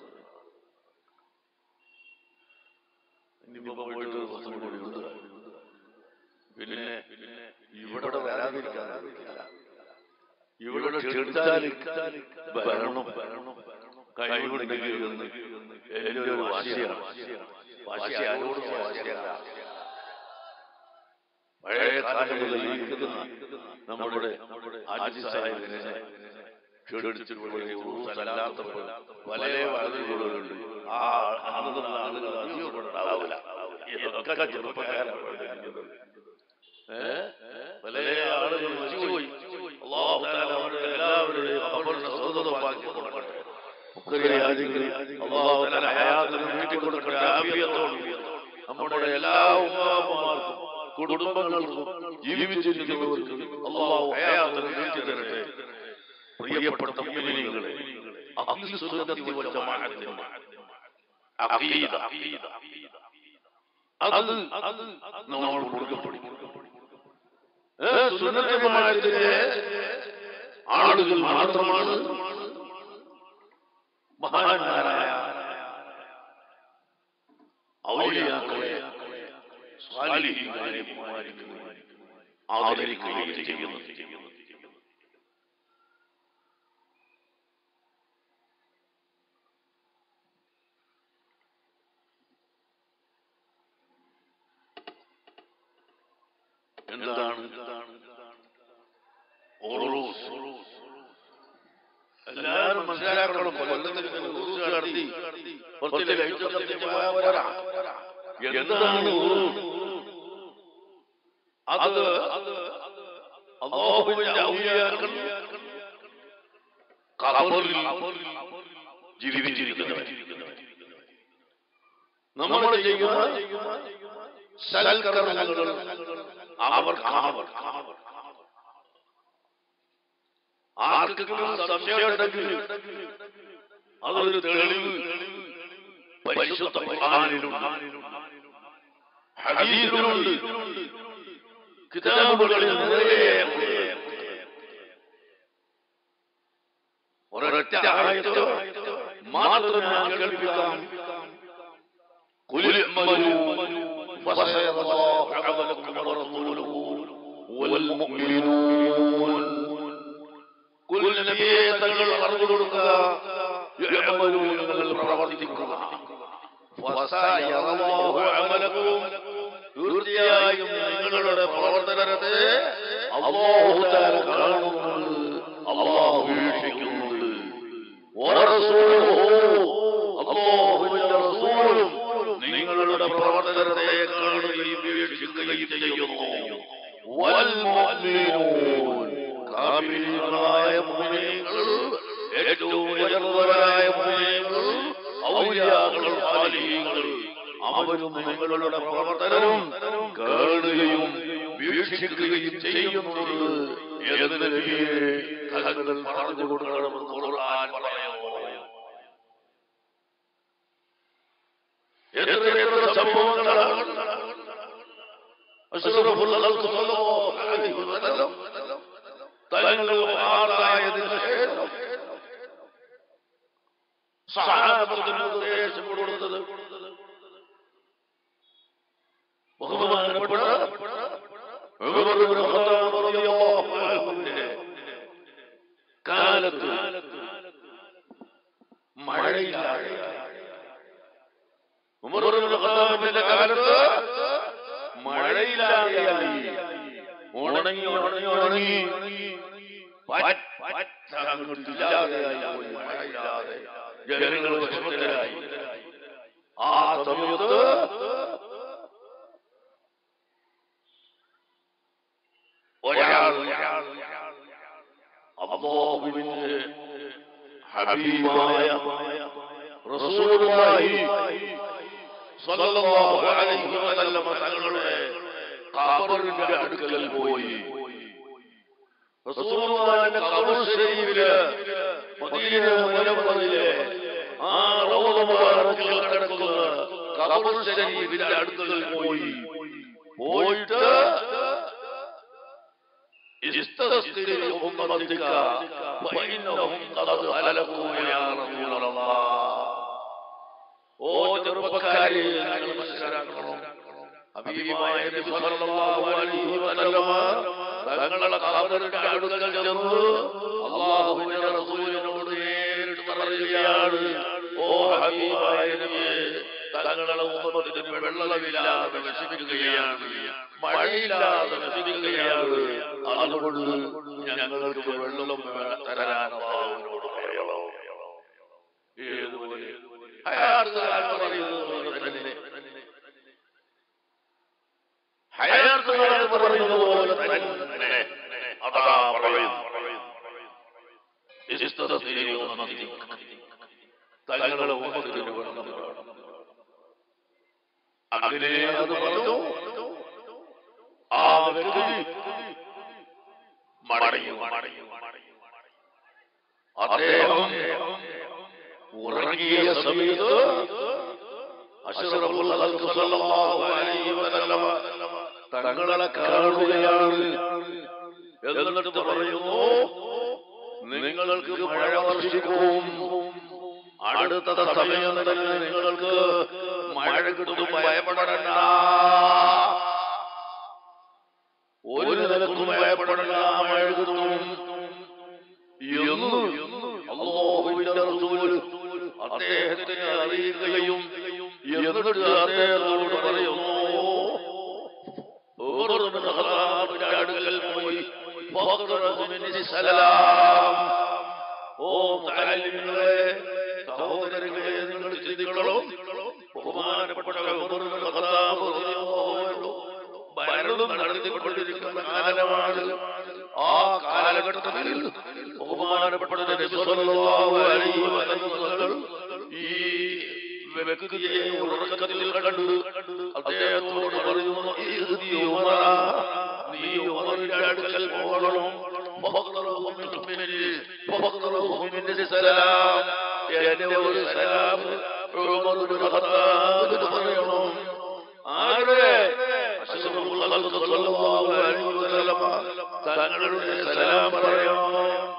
ഇനിയിപ്പോ പോയിട്ട് ഒരു പ്രസംഗം കൂടി ഉണ്ട്. പിന്നെ ഇവിടെ വരാതിരിക്കാൻ പറ്റില്ല. ഇവിടെ ക്ഷണിച്ചാൽ വരണം കഴിവുണ്ടെങ്കിൽ എന്ന് എന്റെ ഒരു വാശിയാണ് വാശി ആരോടും വാശിയല്ല പഴയ കാലം മുതൽ ഇരിക്കുന്ന നമ്മുടെ ആജി സാഹിബിനെ ക്ഷണിച്ചിട്ടുള്ളതല്ലാത്തപ്പോൾ പല വാതിലുകളുണ്ട് ആ അന്നുള്ള ആളുകൾ അധികം ഇവിടെ ഉണ്ടാവില്ല ഇതൊക്കെ ചെറുപ്പക്കാരാണ് ഏഹ് പല ആളുകൾ മരിച്ചുപോയി അള്ളാഹു തആല അവരുടെ എല്ലാവരുടെയും അവരുടെ സ്വതന്ത്രമാക്കി കൊടുക്കട്ടെ മുഖ്യരാജികൾ അള്ളാഹു തആല ഹയാത്തിന് നീട്ടി കൊടുക്കട്ടെ ആഫിയത്തോടും നമ്മുടെ എല്ലാ ഉമ്മാമാർക്കും കുടുംബങ്ങൾക്കും ജീവിച്ചിരിക്കുന്നവർക്കും അള്ളാഹു ഹയാത്തിന് നീട്ടി തരട്ടെ പ്രിയപ്പെട്ട മുഅ്മിനീങ്ങളെ അഖ്ലി സുന്നത്തി വൽ ജമാഅത്തിന്റെ അഖീദ അത് അത് നമ്മൾ കൊടുക്കപ്പെടും സുന്നത്ത് ജമാഅത്തിന്റെ ആളുകൾ മാത്രമാണ് മഹാന്മാരായ ഔലിയാക്കളെ സ്വാലിഹീങ്ങളെ ബഹുമാനിക്കുകയും ആദരിക്കുകയും ചെയ്യുന്നത് എന്താണ് ഉറൂസ്. എല്ലാവരും മനസ്സിലാക്കണം കൊല്ലത്തിൽ ഇങ്ങനെ ഉറൂസ് നടത്തി കുറച്ച് ലൈറ്റ് കത്തിച്ച് പോയാൽ പോരാ എന്താണ് ഉറൂസ്? അത് അള്ളാഹുവിന്റെ ഔലിയാക്കൾ ഖബറിൽ ജീവിച്ചിരിക്കുന്നവർ നമ്മൾ ചെയ്യുന്ന സൽക്കർമ്മങ്ങൾ അവർ കാണും ആർക്കെങ്കിലും സംശയമുണ്ടെങ്കിൽ അതൊരു തെളിവ് പരിശുദ്ധ ഖുർആനിലുണ്ട് ഹദീസിലുണ്ട് കിതാബുകളിൽ നിറയെ ഒരൊറ്റ ആയത്ത് മാത്രം ഞാൻ കേൾപ്പിക്കാം قل اعملوا فسيرى الله عملكم ورسوله والمؤمنون قل നബിയെ തങ്ങൾ പറഞ്ഞു കൊടുക്കുക يعملوا നിങ്ങൾ പ്രവർത്തിക്കുക فسيرى الله عملكم തീർച്ചയായും നിങ്ങളുടെ പ്രവർത്തനത്തെ അള്ളാഹു താല കാണുന്നുണ്ട് അള്ളാഹു വീക്ഷിക്കുന്നുണ്ട് അള്ളാഹുവിന്റെ റസൂലും നിങ്ങളുടെ പ്രവർത്തനത്തെ കാണുകയും വീക്ഷിക്കുകയും ചെയ്യുന്നു വൽമുഅ്മിനൂൻ കാമിലീങ്ങളായ മുഅ്മിനീങ്ങൾ ഏറ്റവും ഉയർന്നവരായ മുഅ്മിനീങ്ങൾ ഔലിയാക്കൾ സാലിഹീങ്ങൾ അവരും നിങ്ങളുടെ പ്രവർത്തനവും കാണുകയും വീക്ഷിക്കുകയും ചെയ്യുന്നുണ്ട് എന്ന് നബിയെ തങ്ങൾ പറഞ്ഞു കൊടുക്കണമെന്ന് ഖുർആൻ പറയുന്നു എത്ര എത്ര സംഭവങ്ങളാണ് അഷ്റഫുൽ ഖൽഖ് സ്വല്ലല്ലാഹു അലൈഹി വസല്ലം തങ്ങൾ വഫാത്തായതിനു ശേഷം സഹാബത്തിന് ഉപദേശം കൊടുത്തത് ബഹുമാനപ്പെട്ട ഉമർ ഇബ്നു ഖത്താബ് റളിയല്ലാഹു അൻഹുവിന്റെ കാലത്ത് മഴയില്ലാതെ ഉമർ ഇബ്നു ഖത്താബിന്റെ കാലത്ത് മഴയില്ലാതെയായി ഉണങ്ങി ഉണങ്ങി ഉണങ്ങി പറ്റ് പറ്റ് അങ്ങോട്ട് ഇല്ലാതെയായി പോയി മഴയില്ലാതെ ജനങ്ങൾ വിഷമത്തിലായി ആ സമയത്ത് ഒരാൾ അള്ളാഹുവിന്റെ ഹബീബായ റസൂലുള്ളാഹി സ്വല്ലല്ലാഹു അലൈഹി വസല്ലം തങ്ങളുടെ ഖബറിന്റെ അടുക്കൽ പോയി റസൂലുള്ളാഹിന്റെ ഖബർ ശരീഫില് മദീന മുനവ്വറിലെ ആ റൗള മുബാറക്കിൽ കിടക്കുന്ന ഖബർ ശരീഫിന്റെ അടുക്കൽ പോയി പോയിട്ട് استسقي لأمتك فإنهم قد هلكوا يا رسول الله ഓ ചെറുപ്പക്കാരെ നിങ്ങൾ മനസ്സിലാക്കണം ഹബീബായ നബി സല്ലല്ലാഹു അലൈഹി വസല്ലമ തങ്ങളുടെ ഖബറിന്റെ അടുക്കൽ ചെന്ന് അല്ലാഹുവിന്റെ റസൂലിനോട് നേരിട്ട് പറയുകയാണ് ഓ ഹബീബായ നബിയെ തങ്ങളുടെ ഉമ്മത്തിന് വെള്ളമില്ലാതെ വിഷമിക്കുകയാണ് മഴയില്ലാതെ വിഷമിക്കുകയാണ് അതുകൊണ്ട് ഞങ്ങൾക്ക് വെള്ളം തരാൻ അള്ളാഹുവിനോട് പറയണോ ഏതുപോലെ ഹയാത്തുകാർ പറയുന്നത് പോലെ തന്നെ ഹയാത്തുകാർ പറയുന്നത് പോലെ തന്നെ അതാ പറയുന്നു ഇസ്തസ്തിരി ഉമ്മത്തി. തങ്ങളുടെ ഉമ്മത്തിന് വെള്ളം വേണം അങ്ങനെ അത് പറഞ്ഞു ആ വ്യക്തി മടങ്ങി മടങ്ങി അദ്ദേഹം ഉറങ്ങിയ സമയത്ത് അഷ്റഫുൽ ഖൽഖ് സല്ലല്ലാഹു അലൈഹി വസല്ലമ തങ്ങളെ കാണുകയാണ് എന്നിട്ട് പറയുന്നു നിങ്ങൾക്ക് മഴ വർഷിക്കും അടുത്ത സമയം തന്നെ നിങ്ങൾക്ക് മഴ കിട്ടും ഭയപ്പെടണ്ട ഒരു നിലക്കും ഭയപ്പെടണ്ട മഴ കിട്ടും എന്ന് അള്ളാഹുവിന്റെ റസൂൽ അദ്ദേഹത്തിനെ അറിയിക്കുകയും എന്നിട്ട് അദ്ദേഹത്തോട് പറയുന്നു ഉമർ ഇബ്നു ഖത്താബിന്റെ അടുക്കൽ പോയി ഫഖറ മിൻ സലാം ഓ മുതലിങ്ങളെ സഹോദരങ്ങളെ നിങ്ങൾ ചിന്തിക്കണം ബഹുമാനപ്പെട്ട ഉമർ ഇബ്നുൽ ഖത്താബ് റളിയല്ലാഹു അൻഹു ഭരണം നടത്തിക്കൊണ്ടിരിക്കുന്ന കാലമാണ് ആ കാലഘട്ടത്തിൽ ബഹുമാനപ്പെട്ട നബി സല്ലല്ലാഹു അലൈഹി വസല്ലം ഈ വ്യക്തിയെ ഉറക്കത്തിൽ കണ്ടു അദ്ദേഹത്തോട് പറയുന്നു "ഇഹ്ദി ഉമറ, നീ ഉമറിന്റെ അടുക്കൽ പോകണം ഫഖറഹു മിന്നിൽ, ഫഖറഹു മിന്നിൽ സലാം. എന്റെ ഒരു സലാം ഉമർ ഇബ്നുൽ ഖത്താബിന് പറയണം ആരുടെ അഷ്റഫുൽ ഖൽഖ് സ്വല്ലല്ലാഹു അലൈഹി വസല്ലമ തങ്ങളുടെ സലാം പറയണം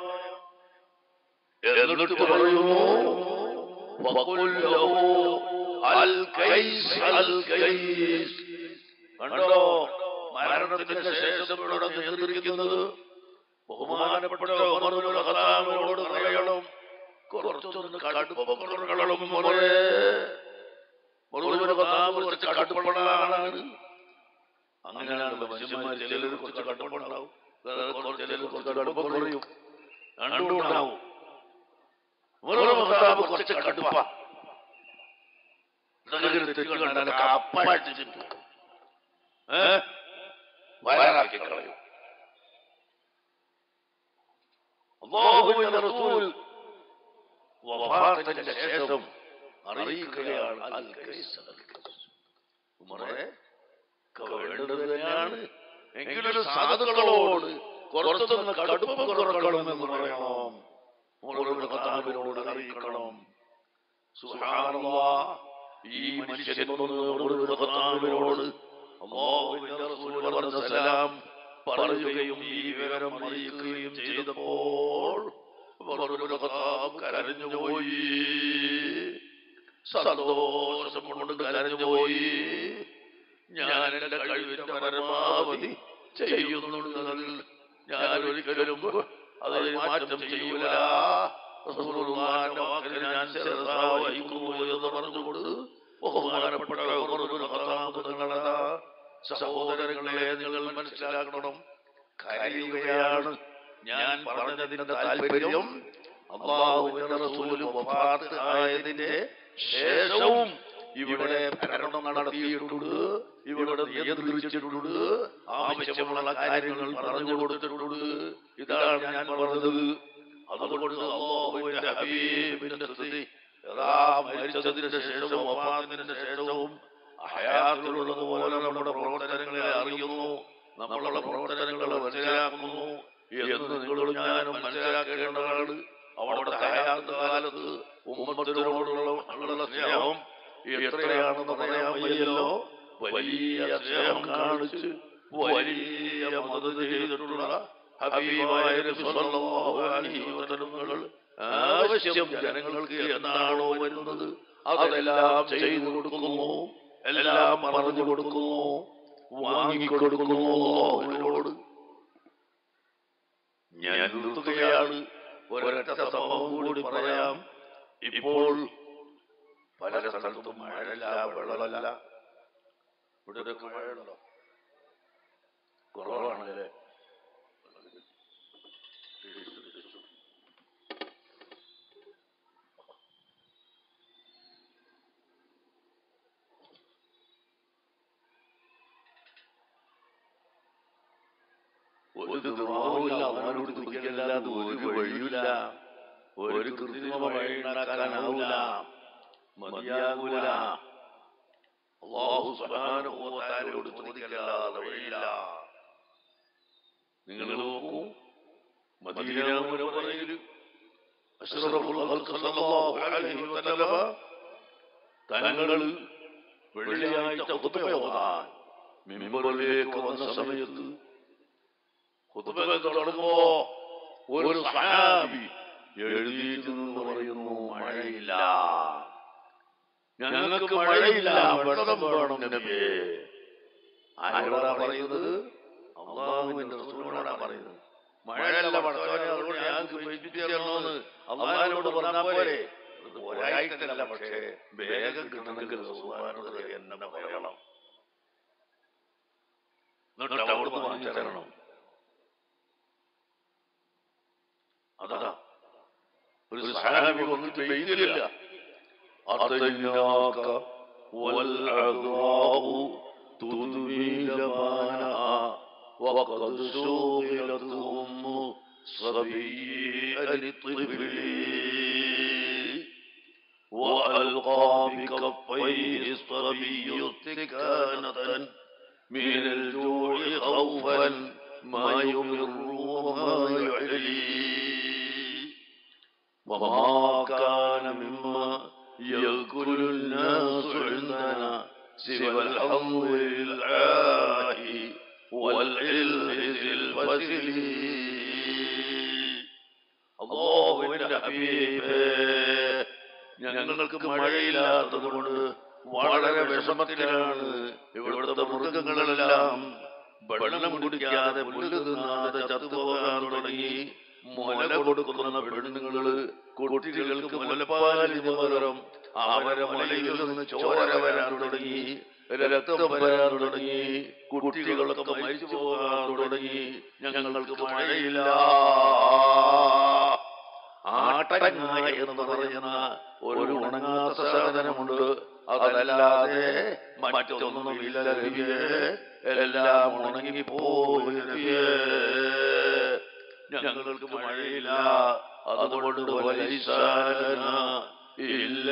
എന്നിട്ട് പറയുന്നു وقل له الكيس الكيس കണ്ടോ മരണത്തിന്റെ ശേഷം ഇവിടെ നിയന്ത്രിക്കുന്നത് ബഹുമാനപ്പെട്ട ഉമർ ഇബ്നുൽ ഖത്താബിനോട് പറയണം കുറച്ചൊന്ന് കടുപ്പം കുറക്കണം മോനെ ഉമർ ഇബ്നുൽ ഖത്താബ് കുറച്ച് കടുപ്പമുള്ളതാണ് അങ്ങനെയാണ് മനുഷ്യന്മാർ ചിലർ കുറച്ച് കടുപ്പമുണ്ടാവും വേറെ കുറച്ച് ചിലർ കുറച്ച് കടുപ്പം കുറയും രണ്ടും ഉണ്ടാവും ഉമർ ഇബ്നുൽ ഖത്താബ് കുറച്ച് കടുപ്പ എന്തെങ്കിലും തെറ്റ് കണ്ടാൽ അപ്പടിച്ചിട്ട് ഏഹ് വയറാക്കി കളയും അള്ളാഹുവിന്റെ റസൂൽ വഫാത്തിന്റെ ശേഷം അറിയിക്കുകയാണ് അൽ കൈസ് അൽ കൈസ്. ഉമറേ ഒക്കെ വേണ്ടത് തന്നെയാണ് എങ്കിലും സാധുക്കളോട് കുറച്ചൊന്ന് കടുപ്പം കുറക്കണമെന്ന് പറയണം ഉമറുൽ ഖത്താബിനോട് അറിയിക്കണം സുബ്ഹാനല്ലാഹ് ഈ മനുഷ്യൻ വന്ന് ഉമറുൽ ഖത്താബിനോട് അല്ലാഹുവിന്റെ റസൂൽ പറഞ്ഞ സലാം പറയുകയും ഈ വിവരം അറിയിക്കുകയും ചെയ്തപ്പോൾ ഉമറുൽ ഖത്താബ് കരഞ്ഞുപോയി സന്തോഷം കൊണ്ട് കരഞ്ഞുപോയി ഞാൻ എന്റെ കഴിവിന്റെ പരമാവധി ചെയ്യുന്നുണ്ട് ഞാൻ ഒരിക്കലും അതിൽ മാറ്റം ചെയ്യൂല റസൂലുള്ളാഹിന്റെ വാക്കിന് ഞാൻ ശിരസ വഹിക്കുന്നു എന്ന് പറഞ്ഞുകൊണ്ട് ബഹുമാനപ്പെട്ട ഉമർ ഇബ്നുൽ ഖത്താബ് തങ്ങളതാ സഹോദരങ്ങളെ നിങ്ങൾ മനസ്സിലാക്കണം കരയുകയാണ് ഞാൻ പറഞ്ഞതിന്റെ താല്പര്യം അള്ളാഹുവിന്റെ റസൂല് വഫാത്ത് ആയതിന്റെ ശേഷവും ഇവിടെ ഭരണം നടത്തിയിട്ടുണ്ട് ഇവിടെ നിയന്ത്രിച്ചിട്ടുണ്ട് ആവശ്യമുള്ള കാര്യങ്ങൾ പറഞ്ഞു കൊടുത്തിട്ടുണ്ട് ഇതാണ് ഞാൻ പറഞ്ഞത് അതുകൊണ്ട് അള്ളാഹുവിന്റെ ഹബീബിന്റെ സ്ഥിതി യഥാ മരിച്ചതിന് ശേഷവും വഫാത്തിന്റെ ശേഷവും ഹയാത്തിലുള്ളതുപോലെ നമ്മുടെ പ്രവർത്തനങ്ങളെ അറിയുന്നു നമ്മളുടെ പ്രവർത്തനങ്ങളെ മനസ്സിലാക്കുന്നു എന്ന് നിങ്ങളും ഞാനും മനസ്സിലാക്കേണ്ടതാണ് അവിടുത്തെ ഹയാത്ത് കാലത്ത് ഉമ്മത്തിനോടുള്ള ഉള്ള സ്നേഹം എത്രയാണെന്ന് പറയാൻ വയ്യല്ലോ വലിയ സ്നേഹം കാണിച്ച് വലിയ മദത് ചെയ്തിട്ടുള്ള ഹബീബായ നബി സല്ലല്ലാഹു അലൈഹി വസല്ലമകൾ ആവശ്യം ജനങ്ങൾക്ക് എന്താണോ വരുന്നത് അതെല്ലാം ചെയ്തു കൊടുക്കുന്നു എല്ലാം പറഞ്ഞു കൊടുക്കുന്നു വാങ്ങിക്കൊടുക്കുന്നു അള്ളാഹുവിനോട് ഞാൻ നിർത്തുകയാണ് ഒരൊറ്റ സംഭവം കൂടി പറയാം ഇപ്പോൾ പല സ്ഥലത്തും മഴയില്ല വെള്ളമല്ല ഇവിടെയൊക്കെ മഴയുണ്ടോ കുറവാണല്ലേ ഒരു നിർവാഹമില്ല അവനോട് ചോദിക്കല്ലാതെ ഒരു വഴിയില്ല ഒരു കൃത്രിമ വഴി ഉണ്ടാക്കാനാവൂല മതിയാകൂല അള്ളാഹു സുബ്ഹാനഹുവതആലയോട് ചോദിക്കല്ലാതെ വഴിയില്ല നിങ്ങൾ നോക്കൂ മദീന മുനവറയിൽ അഷ്റഫുൽ ഖൽഖ് സല്ലല്ലാഹു അലൈഹി വസല്ലമ തങ്ങൾ വെള്ളിയാഴ്ച ഖുത്ബ ഓതാൻ മിമ്പറിലേക്ക് വന്ന സമയത്ത് ഖുത്ബ തുടങ്ങുമ്പോ ഒരു സഹാബി എഴുതിയിട്ട് നിന്ന് പറയുന്നു മഴയില്ല ഞങ്ങൾക്ക് മഴയില്ല വെള്ളം വേണം നബിയേ ആരോടാ പറയുന്നത് അള്ളാഹുവിന്റെ റസൂലിനോടാ പറയുന്നത് മഴയല്ല പടത്തോനെ അതുകൊണ്ട് ഞങ്ങൾക്ക് പെയ്പ്പിച്ചു തരണമെന്ന് അള്ളാഹിനോട് പറഞ്ഞാൽ പോരെ ഇത് ഒരായിട്ടല്ല പക്ഷേ വേഗം കിട്ടണമെങ്കിൽ റസൂലിനോട് എന്നെ പറയണം എന്നിട്ട് അവിടുന്ന് വാങ്ങി തരണം അതാ ഒരു സഹാബി വന്നിട്ട് പെയ്തില്ല أعطيناك والعذراء تدمي لبانا وقد شغلت أم صبي الطفل وألقى بكفيه الصبي استكانة من الجوع خوفا ما يمر وما يعلي وما كان مما يأكل الناس عندنا سوى الحمد لله والعلم ذي الفصل അള്ളാഹുവിന്റെ ഹബീബേ ഞങ്ങൾക്ക് മഴയില്ലാത്തത് കൊണ്ട് വളരെ വിഷമത്തിലാണ് ഇവിടുത്തെ മൃഗങ്ങളെല്ലാം വെള്ളം കുടിക്കാതെ പുല്ല് തിന്നാതെ ചത്തുപോകാൻ തുടങ്ങി മുല കൊടുക്കുന്ന പെണ്ണുങ്ങള് കുട്ടികൾക്ക് മുലപ്പാലിന് പകരം അവരെ മുലയിൽ നിന്ന് ചോര വരാൻ തുടങ്ങി രക്തം വരാൻ തുടങ്ങി കുട്ടികളൊക്കെ മരിച്ചു പോകാൻ തുടങ്ങി ഞങ്ങൾക്ക് മഴയില്ല ആട്ടങ്ങായ എന്ന് പറയുന്ന ഒരു ഉണങ്ങാത്ത സാധനമുണ്ട് അതല്ലാതെ മറ്റൊന്നുമില്ല രവിയെ എല്ലാം ഉണങ്ങിപ്പോയി രവിയെ ഞങ്ങൾക്ക് മഴയില്ല അതുകൊണ്ട് വലൈസാലന ഇല്ല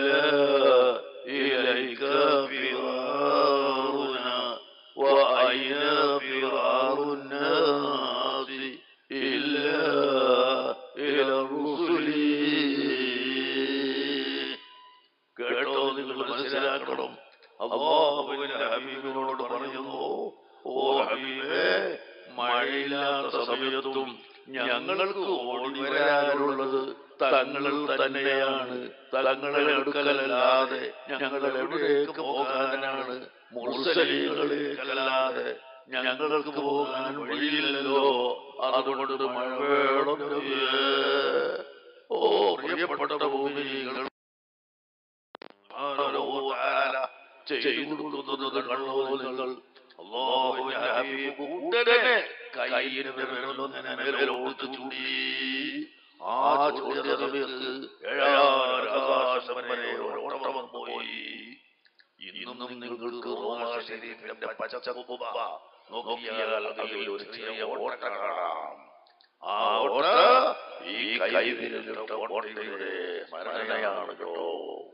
ഇലൈക ഫിറാറുന وأين فرار الناس إلا إلى الرسل കേട്ടോ നിങ്ങൾ മനസ്സിലാക്കണം അള്ളാഹുവിന്റെ ഹബീബിനോട് പറയുന്നു ഓ ഹബീബേ മഴയില്ലാത്ത സമയത്തും ഞങ്ങൾക്ക് ഓടി വരാനുള്ളത് തങ്ങൾ തന്നെയാണ് തങ്ങളുടെ അടുക്കലല്ലാതെ ഞങ്ങൾ എവിടേക്ക് പോകാനാണ് മുർസലികളിലേക്കല്ലാതെ ഞങ്ങൾക്ക് പോകാൻ വഴിയില്ലല്ലോ അതുകൊണ്ട് മഴ വേണം നബിയേ. ഓ പ്രിയപ്പെട്ട ഭൂമികൾ ചെയ്തു കൊടുക്കുന്നത് കണ്ടോ നിങ്ങൾ അള്ളാഹുവിന്റെ ഹബീബ് ഉടനെ കയ്യിന് വിരലൊന്നിനെ മേലോട്ട് ചൂടി ആ ചൂടിയ സമയത്ത് ഏഴാകാശം വരെ ഓട്ടം പോയി ഇന്നും നിങ്ങൾക്ക് റോമാ ശരീരത്തിന്റെ പച്ച കുപ്പ നോക്കിയാൽ അതിൽ ഒരു ചെറിയ ഓട്ട കാണാം ആ ഓട്ട ഈ കൈവിരലിന്റെ ഓട്ടയുടെ സ്മരണയാണ് കേട്ടോ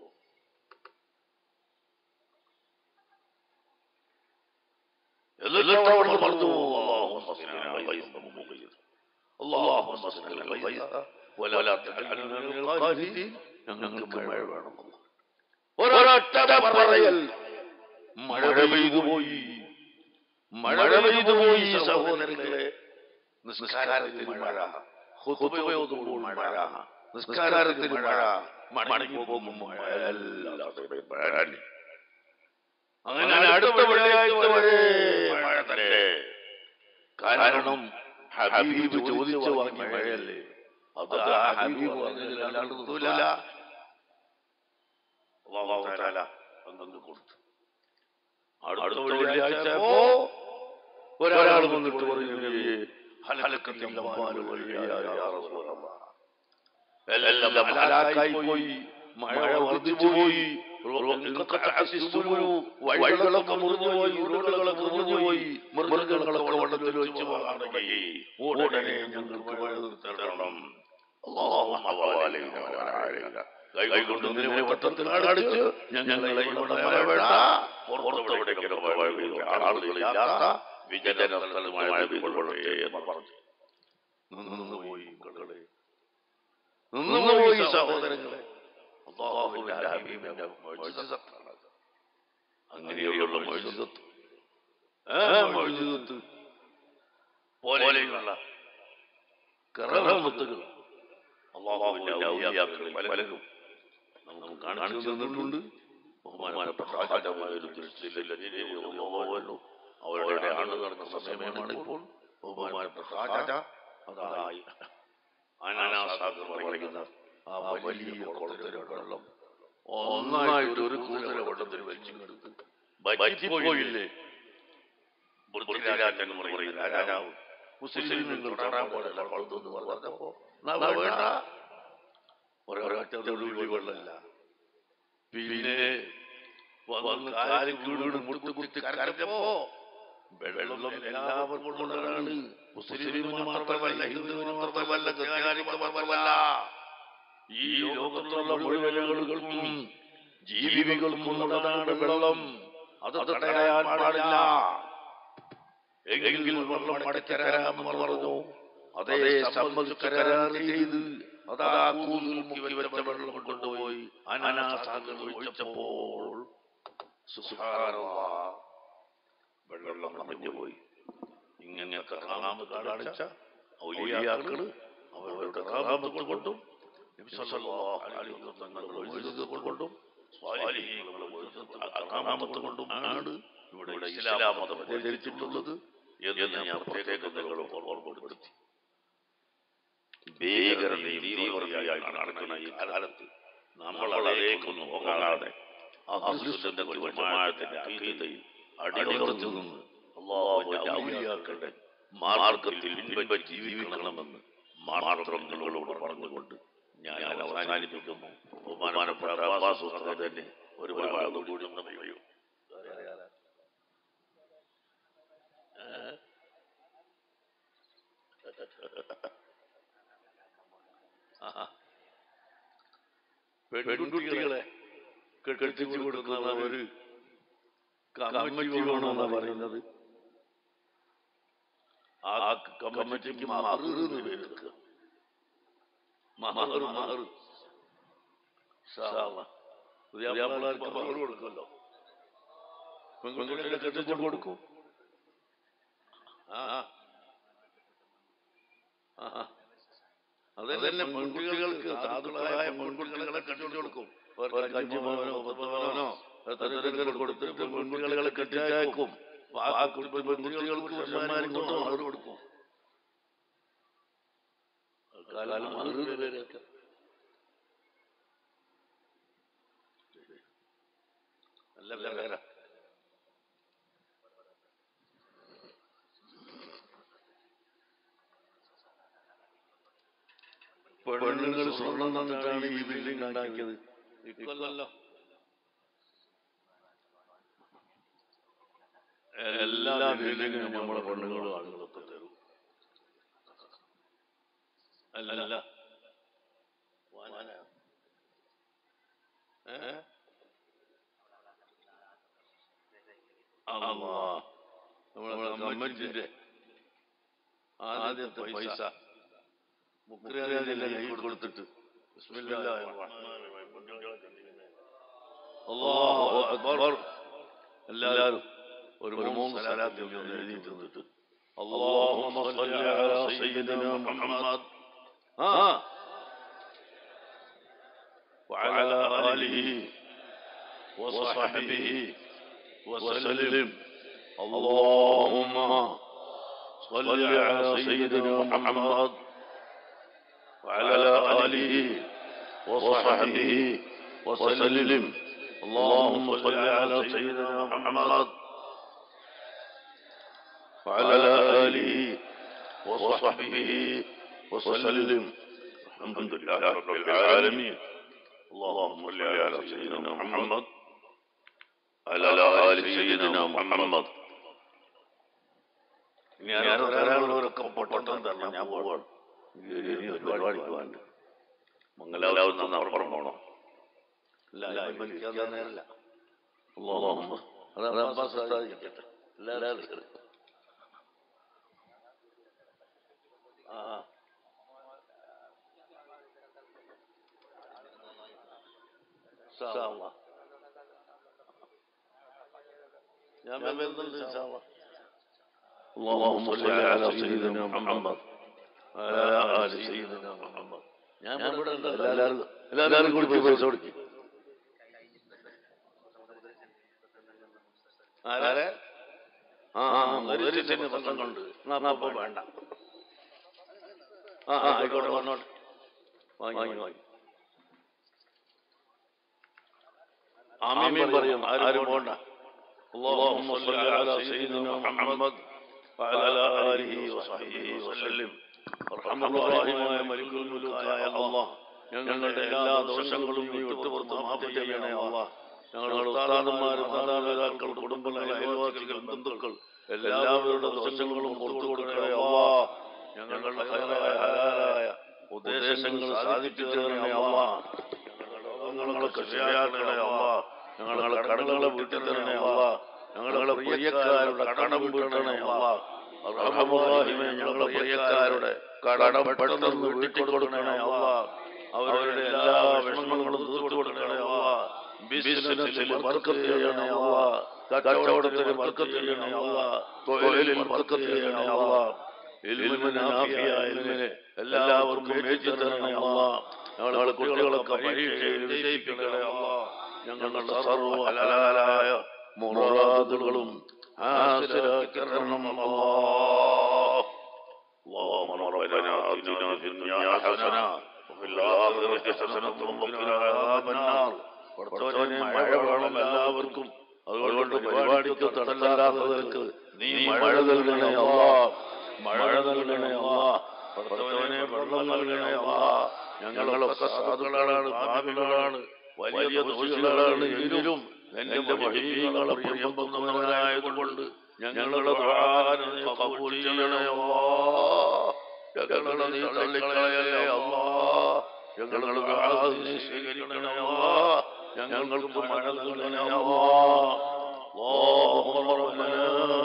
എന്നിട്ട് അവിടുന്ന് പറഞ്ഞു اللهم صل على الغيث ولا تجعلنا من القانتين ഞങ്ങൾക്ക് മഴ വേണം ഒരൊറ്റ പറയൽ മഴ പെയ്തു പോയി മഴ പെയ്തു പോയി സഹോദരങ്ങളെ നിസ്കാരത്തിന് മഴ ഹുതുബയോതുമ്പോൾ മഴ നിസ്കാരത്തിന് മഴ മടങ്ങി പോകുമ്പോൾ മഴ എല്ലാത്തിനും മഴ അങ്ങനെ അടുത്ത വെള്ളിയാഴ്ച വരെ മഴ തന്നെ കാരണം ഹബീബ് ചോദിച്ചു വാങ്ങി മഴയല്ലേ അത് ആ ഹബീബ് പറഞ്ഞതിൽ അല്ലാണ്ട് നിർത്തൂല അല്ലാഹു തആല അങ്ങ് കൊടുത്തു അടുത്ത വെള്ളിയാഴ്ച ഒരാൾ വന്നിട്ട് പറഞ്ഞു നബിയേ, ഹലക്കത്തിന്റെ അമ്പാല് വഴിയായ യാ റസൂലല്ലാഹ്. എല്ലാം ഹലാക്കായി പോയി മഴ വർദ്ധിച്ചു പോയി വഴികളൊക്കെ മുറിഞ്ഞു പോയി റോഡുകളൊക്കെ മുറിഞ്ഞു പോയി മൃഗങ്ങളൊക്കെ വെള്ളത്തിൽ വെച്ച് പോകാണെങ്കിൽ ഉടനെ ഞങ്ങൾക്ക് മഴ തരണം അല്ലാഹുമ്മ വലൈന വലൈന കൈകൊണ്ട് നിന്നെ വട്ടത്തിൽ അടിച്ച് ഞങ്ങളെ ഇവിടെ മഴ വേണ്ട പുറത്തെവിടേക്കൊക്കെ മഴ പെയ്തു ആളുകളില്ലാത്ത വിജന സ്ഥലത്ത് മഴ പെയ്തുകൊള്ളട്ടെ എന്ന് പറഞ്ഞു നിന്നുപോയി മക്കളെ നിന്നുപോയി സഹോദരങ്ങളെ അള്ളാഹുവിന്റെ ഹബീബിന്റെ മുഅ്ജിസത്താണ് അത്. അങ്ങനെയുള്ള മുഅ്ജിസത്ത് ആ മുഅ്ജിസത്ത് പോലെയുള്ള കറാമത്തുകൾ അള്ളാഹുവിന്റെ ഔലിയാക്കളിൽ പലരും നമുക്ക് കാണിച്ചു തന്നിട്ടുണ്ട് ബഹുമാനപ്പെട്ട രാജാവായൊരു ദൃഷ്ടിയില്ല അവരുടെ ആണ്ട് നടക്കുന്ന സമയമാണ് ഇപ്പോൾ ബഹുമാനപ്പെട്ട രാജ അതായി അനാസാഗർ പറയുന്ന ആ വലിയ കുളത്തിലെ വെള്ളം ഒന്നായിട്ട് ഒരു കൂതര വെള്ളത്തിൽ വെച്ചിങ്ങെടുത്ത് പറ്റിപ്പോയില്ലേ പൃഥ്വിരാജൻ എന്ന് പറയുന്ന രാജാവ് മുസ്ലിങ്ങൾ തൊടാൻ പാടില്ല കൊളുത്തെന്ന് പറഞ്ഞപ്പോ എന്നാ വേണ്ട ഒരൊറ്റ തുള്ളി വെള്ളമില്ല പിന്നെ വന്ന് കാല് വീണ് മുട്ടുകുത്തി കരഞ്ഞപ്പോ വെള്ളം എല്ലാവർക്കും ഉള്ളതാണ് മുസ്ലിമിന് മാത്രമല്ല ഹിന്ദുവിന് മാത്രമല്ല ക്രിസ്ത്യാനിക്ക് മാത്രമല്ല ഈ ലോകത്തുള്ള മുഴുവൻ ആളുകൾക്കും ജീവികൾക്കും ഉള്ളതാണ് വെള്ളം അത് തടയാൻ പാടില്ല എങ്കിൽ വെള്ളം മടക്കരാമെന്ന് പറഞ്ഞു അതേ സമ്മതിച്ച് കരാർ ചെയ്ത് അതാ കൂതിൽ മുക്കി വെച്ച വെള്ളം കൊണ്ടുപോയി അനാസാഗർ ഒഴിച്ചപ്പോൾ സുബ്ഹാനല്ലാഹ്, വെള്ളം നിറഞ്ഞു പോയി ഇങ്ങനത്തെ റാമത്ത് കാണിച്ച ഔലിയാക്കള് അവരുടെ റാമത്ത് കൊണ്ടും നബി സല്ലല്ലാഹു അലൈഹി വസല്ലം തങ്ങൾ ഒഴിച്ചത് കൊണ്ടും സ്വാലിഹീങ്ങൾ ഒഴിച്ചത് റാമത്ത് കൊണ്ടും ആണ് ഇവിടെ ഇസ്ലാം മതം പ്രചരിച്ചിട്ടുള്ളത് എന്ന് ഞാൻ പ്രത്യേക നിങ്ങളോട് ഓർമ്മപ്പെടുത്തി ഭീകരതയും തീവ്രതയായി നടക്കുന്ന ഈ കാലത്ത് നമ്മൾ അതേക്കൊന്നു പോകാതെ അഹ്ലുസുന്നത്തെ ജമാഅത്തിന്റെ അഖീദയിൽ അടിയുറച്ചു നിന്ന് അല്ലാഹുവിന്റെ ഔലിയാക്കളുടെ മാർഗത്തിൽ പിൻപറ്റി ജീവിക്കണമെന്ന് മാത്രം നിങ്ങളോട് പറഞ്ഞുകൊണ്ട് ഞാൻ അവസാനിപ്പിക്കുന്നു ബഹുമാനപ്പെട്ട അബ്ബാസ് ഉസ്താദ് തന്നെ ഒരു ഭാഗം കൂടി ഒന്ന് പറയൂ ആഹാ. പെൺകുട്ടികളെ കെട്ടിച്ചു കൊടുക്കുന്ന ഒരു കമ്മിറ്റി വേണമെന്നാ പറയുന്നത് ആ കമ്മിറ്റിക്ക് മഹറ് പേരെടുക്കുക മഹറ് മഹറ് പുതിയാപ്പിള്ളേർക്ക് മഹറ് കൊടുക്കുമല്ലോ പെൺകുട്ടികളെ കെട്ടിച്ചു കൊടുക്കും ആ ആ ആ അതന്നെ പെൺകുട്ടികൾക്ക് സാധുക്കളായ പെൺകുട്ടികളെ കെട്ടിച്ചു കൊടുക്കും അവർക്ക് അഞ്ചു പവനോ പത്ത് പവനോ എത്ര കൊടുത്തിട്ട് പെൺകുട്ടികളെ കെട്ടിച്ചയക്കും ആ കുട്ടി പെൺകുട്ടികൾക്ക് പുരുഷന്മാരും കൊണ്ട് അവർ കൊടുക്കും കാലം അറുപത് പേരൊക്കെ നല്ല പേരാ പെണ്ണുങ്ങൾ സ്വർണം തന്നിട്ടാണ് ഈ ബിൽഡിംഗ് ഉണ്ടാക്കിയത് ഇക്കൊല്ലല്ലോ എല്ലാ ബിൽഡിങ്ങിനും നമ്മളെ പെണ്ണുങ്ങളും ആളുകളൊക്കെ തരും അല്ല ഏ അല്ലാ. നമ്മളെ കമ്മിറ്റിന്റെ ആദ്യത്തെ പൈസ മുക്രിയാദിന്റെ കൈ കൊടുത്തിട്ട് ബിസ്മില്ലാഹിർ റഹ്മാനിർ റഹീം. അല്ലാഹു അക്ബർ എല്ലാവരും ഒരു മൂന്ന് സലാത്തിൽ ഒന്ന് എഴുതിയിട്ട് തന്നിട്ട് اللهم صل على سيدنا محمد ها وعلى آله وصحبه وسلم اللهم صل على سيدنا محمد وعلى آله وصحبه وسلم اللهم صل على سيدنا محمد وعلى آله وصحبه وسلم الحمد لله رب العالمين اللهم صل على سيدنا محمد على آل سيدنا محمد ഞാൻ ഒരാളൊരൊക്കെ പൊട്ടം തന്നെ ഞാൻ പോവാണ് ഇനി ഒരുപാട് പഠിക്കുവാണ്ട് മംഗലാവും നന്ന് അപ്പുറം പോണം അല്ല اللهم هذا عباس സാധിക്കട്ടെ എല്ലാവരും ആ ഇൻഷാല്ലാ. ഞാൻ വരുന്നുണ്ട് ഇൻഷാല്ലാ. اللهم صل على سيدنا محمد وعلى آل سيدنا محمد ഞാൻ ഇവിടെ ഉണ്ട്. എല്ലാവരും എല്ലാവരും കൂടി പോയി പൈസ കൊടുക്കും ആരെ ആ ആ മുതലിച്ചതിന് പ്രശ്നമുണ്ട് എന്നാ അപ്പൊ വേണ്ട ആ ആ, ആയിക്കോട്ടെ വന്നോട്ടെ വാങ്ങി വാങ്ങി ആമീൻ പറയും ആരും പോണ്ട اللهم صل على سيدنا محمد وعلى آله وصحبه وسلم റഹ്മാനുറഹീമായ മലിക്കുൽ മുലൂക്കായ അല്ലാഹ് ഞങ്ങളുടെ എല്ലാ ദോഷങ്ങളും നീ വിട്ടുപുറത്ത് മാപ്പ് ചെയ്യണേ അല്ലാഹ് ഞങ്ങളുടെ ഉസ്താദന്മാർ മാതാപിതാക്കൾ കുടുംബങ്ങൾ അയൽവാസികൾ ബന്ധുക്കൾ എല്ലാവരുടെ ദോഷങ്ങളും പുറത്തു കൊടുക്കണേ അല്ലാഹ് ഞങ്ങളുടെ ഹൈറായ ഹലാലായ ഉദ്ദേശങ്ങൾ സാധിച്ചു തരണേ അല്ലാഹ് ഞങ്ങളൊക്കെ ശരിയാക്കണേ അല്ലാഹ് ഞങ്ങളുടെ കടങ്ങളെ വീട്ടിൽ തരണേ അല്ലാഹ് ഞങ്ങളുടെ പ്രിയക്കാരുടെ കടം വീട്ടണേ അല്ലാഹ് റഹ്മാനുറഹീമേ ഞങ്ങളുടെ പ്രിയക്കാരുടെ കടം പെട്ടെന്ന് വീട്ടിൽ കൊടുക്കണേ അല്ലാഹ് അവരുടെ എല്ലാ വിഷമങ്ങളും തീർത്തു കൊടുക്കണേ അല്ലാഹ് ബിസിനസ്സിൽ ബർക്കത്ത് ചെയ്യണേ അല്ലാഹ് കച്ചവടത്തിൽ ബർക്കത്ത് ചെയ്യണേ അല്ലാഹ് തൊഴിലിൽ ബർക്കത്ത് ചെയ്യണേ അല്ലാഹ് ഇൽമിന് നാഫിയ ഇൽമിന് എല്ലാവർക്കും ഏറ്റി തരണേ അല്ലാഹ് ഞങ്ങളുടെ കുട്ടികളൊക്കെ പരീക്ഷയിൽ വിജയിപ്പിക്കണേ അല്ലാഹ് ഞങ്ങളുടെ സർവ്വ ഹലാലായ മുറാദുകളും ഹാസിലാക്കി തരണം അല്ലാഹ് اللهم ربنا آتنا في الدنيا حسنة وفي الآخرة حسنة وقنا عذاب النار പടച്ചോനെ മഴ വേണം എല്ലാവർക്കും അതുകൊണ്ട് പരിപാടിക്ക് തടസ്സമില്ലാത്തവർക്ക് നീ മഴ നൽകണേ അല്ലാ മഴ നൽകണേ അല്ലാ പടച്ചോനെ വെള്ളം നൽകണേ അല്ലാ ഞങ്ങളൊക്കെ സാധുക്കളാണ് പാപികളാണ് വലിയ ദോഷികളാണ് എങ്കിലും എന്റെ മഹിമീകളെ പ്രിയം പൊന്നവനായതുകൊണ്ട് ഞങ്ങളുടെ ദുആനെ നീ കബൂൽ ചെയ്യണേ അല്ലാ ഞങ്ങളെ നീ തള്ളിക്കളയല്ലേ അല്ലാ ഞങ്ങളുടെ ദുആ നീ സ്വീകരിക്കണേ അല്ലാ ഞങ്ങൾക്ക് മഴ നൽകണേ അല്ലാ اللهم ربنا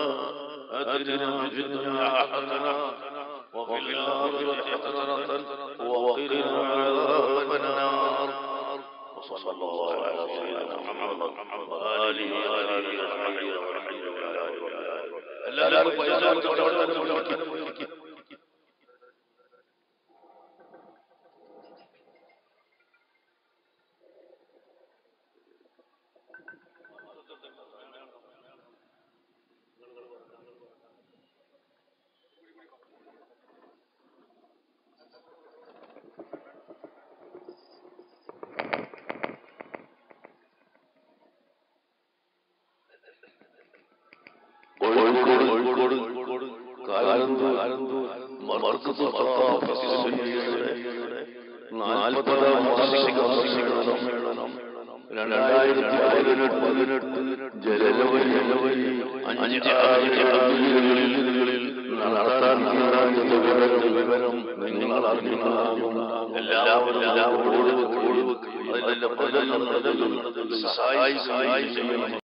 آتنا في الدنيا حسنة وفي الآخرة حسنة وقنا عذاب النار وصلى الله على سيدنا محمد وآله وآله وصحبه والحمد لله رب العالمين എല്ലാവരും പൈസ കൊടുത്തോട്ടെ കോഴിക്കോട് കോഴിക്കോട് കോഴിക്കോട് കാലന്തൂർ കാലന്തൂർ മർക്കത്ത് നാൽപ്പതാം വാർഷിക സമ്മേളനം രണ്ടായിരത്തി പതിനെട്ട് പതിനെട്ട് ജനുവരി ജനുവരി അഞ്ച് ആഴ്ചകളിൽ നടത്താൻ തീരുമാനിച്ച വിവരം വിവരം നിങ്ങൾ അറിഞ്ഞിട്ടുണ്ടാകും എല്ലാവരും എല്ലാവരും ഓടുവെക്ക് ഓടുവെക്ക് അതിന്റെ പ്രചരണം സഹായി സഹായി ചെയ്യണം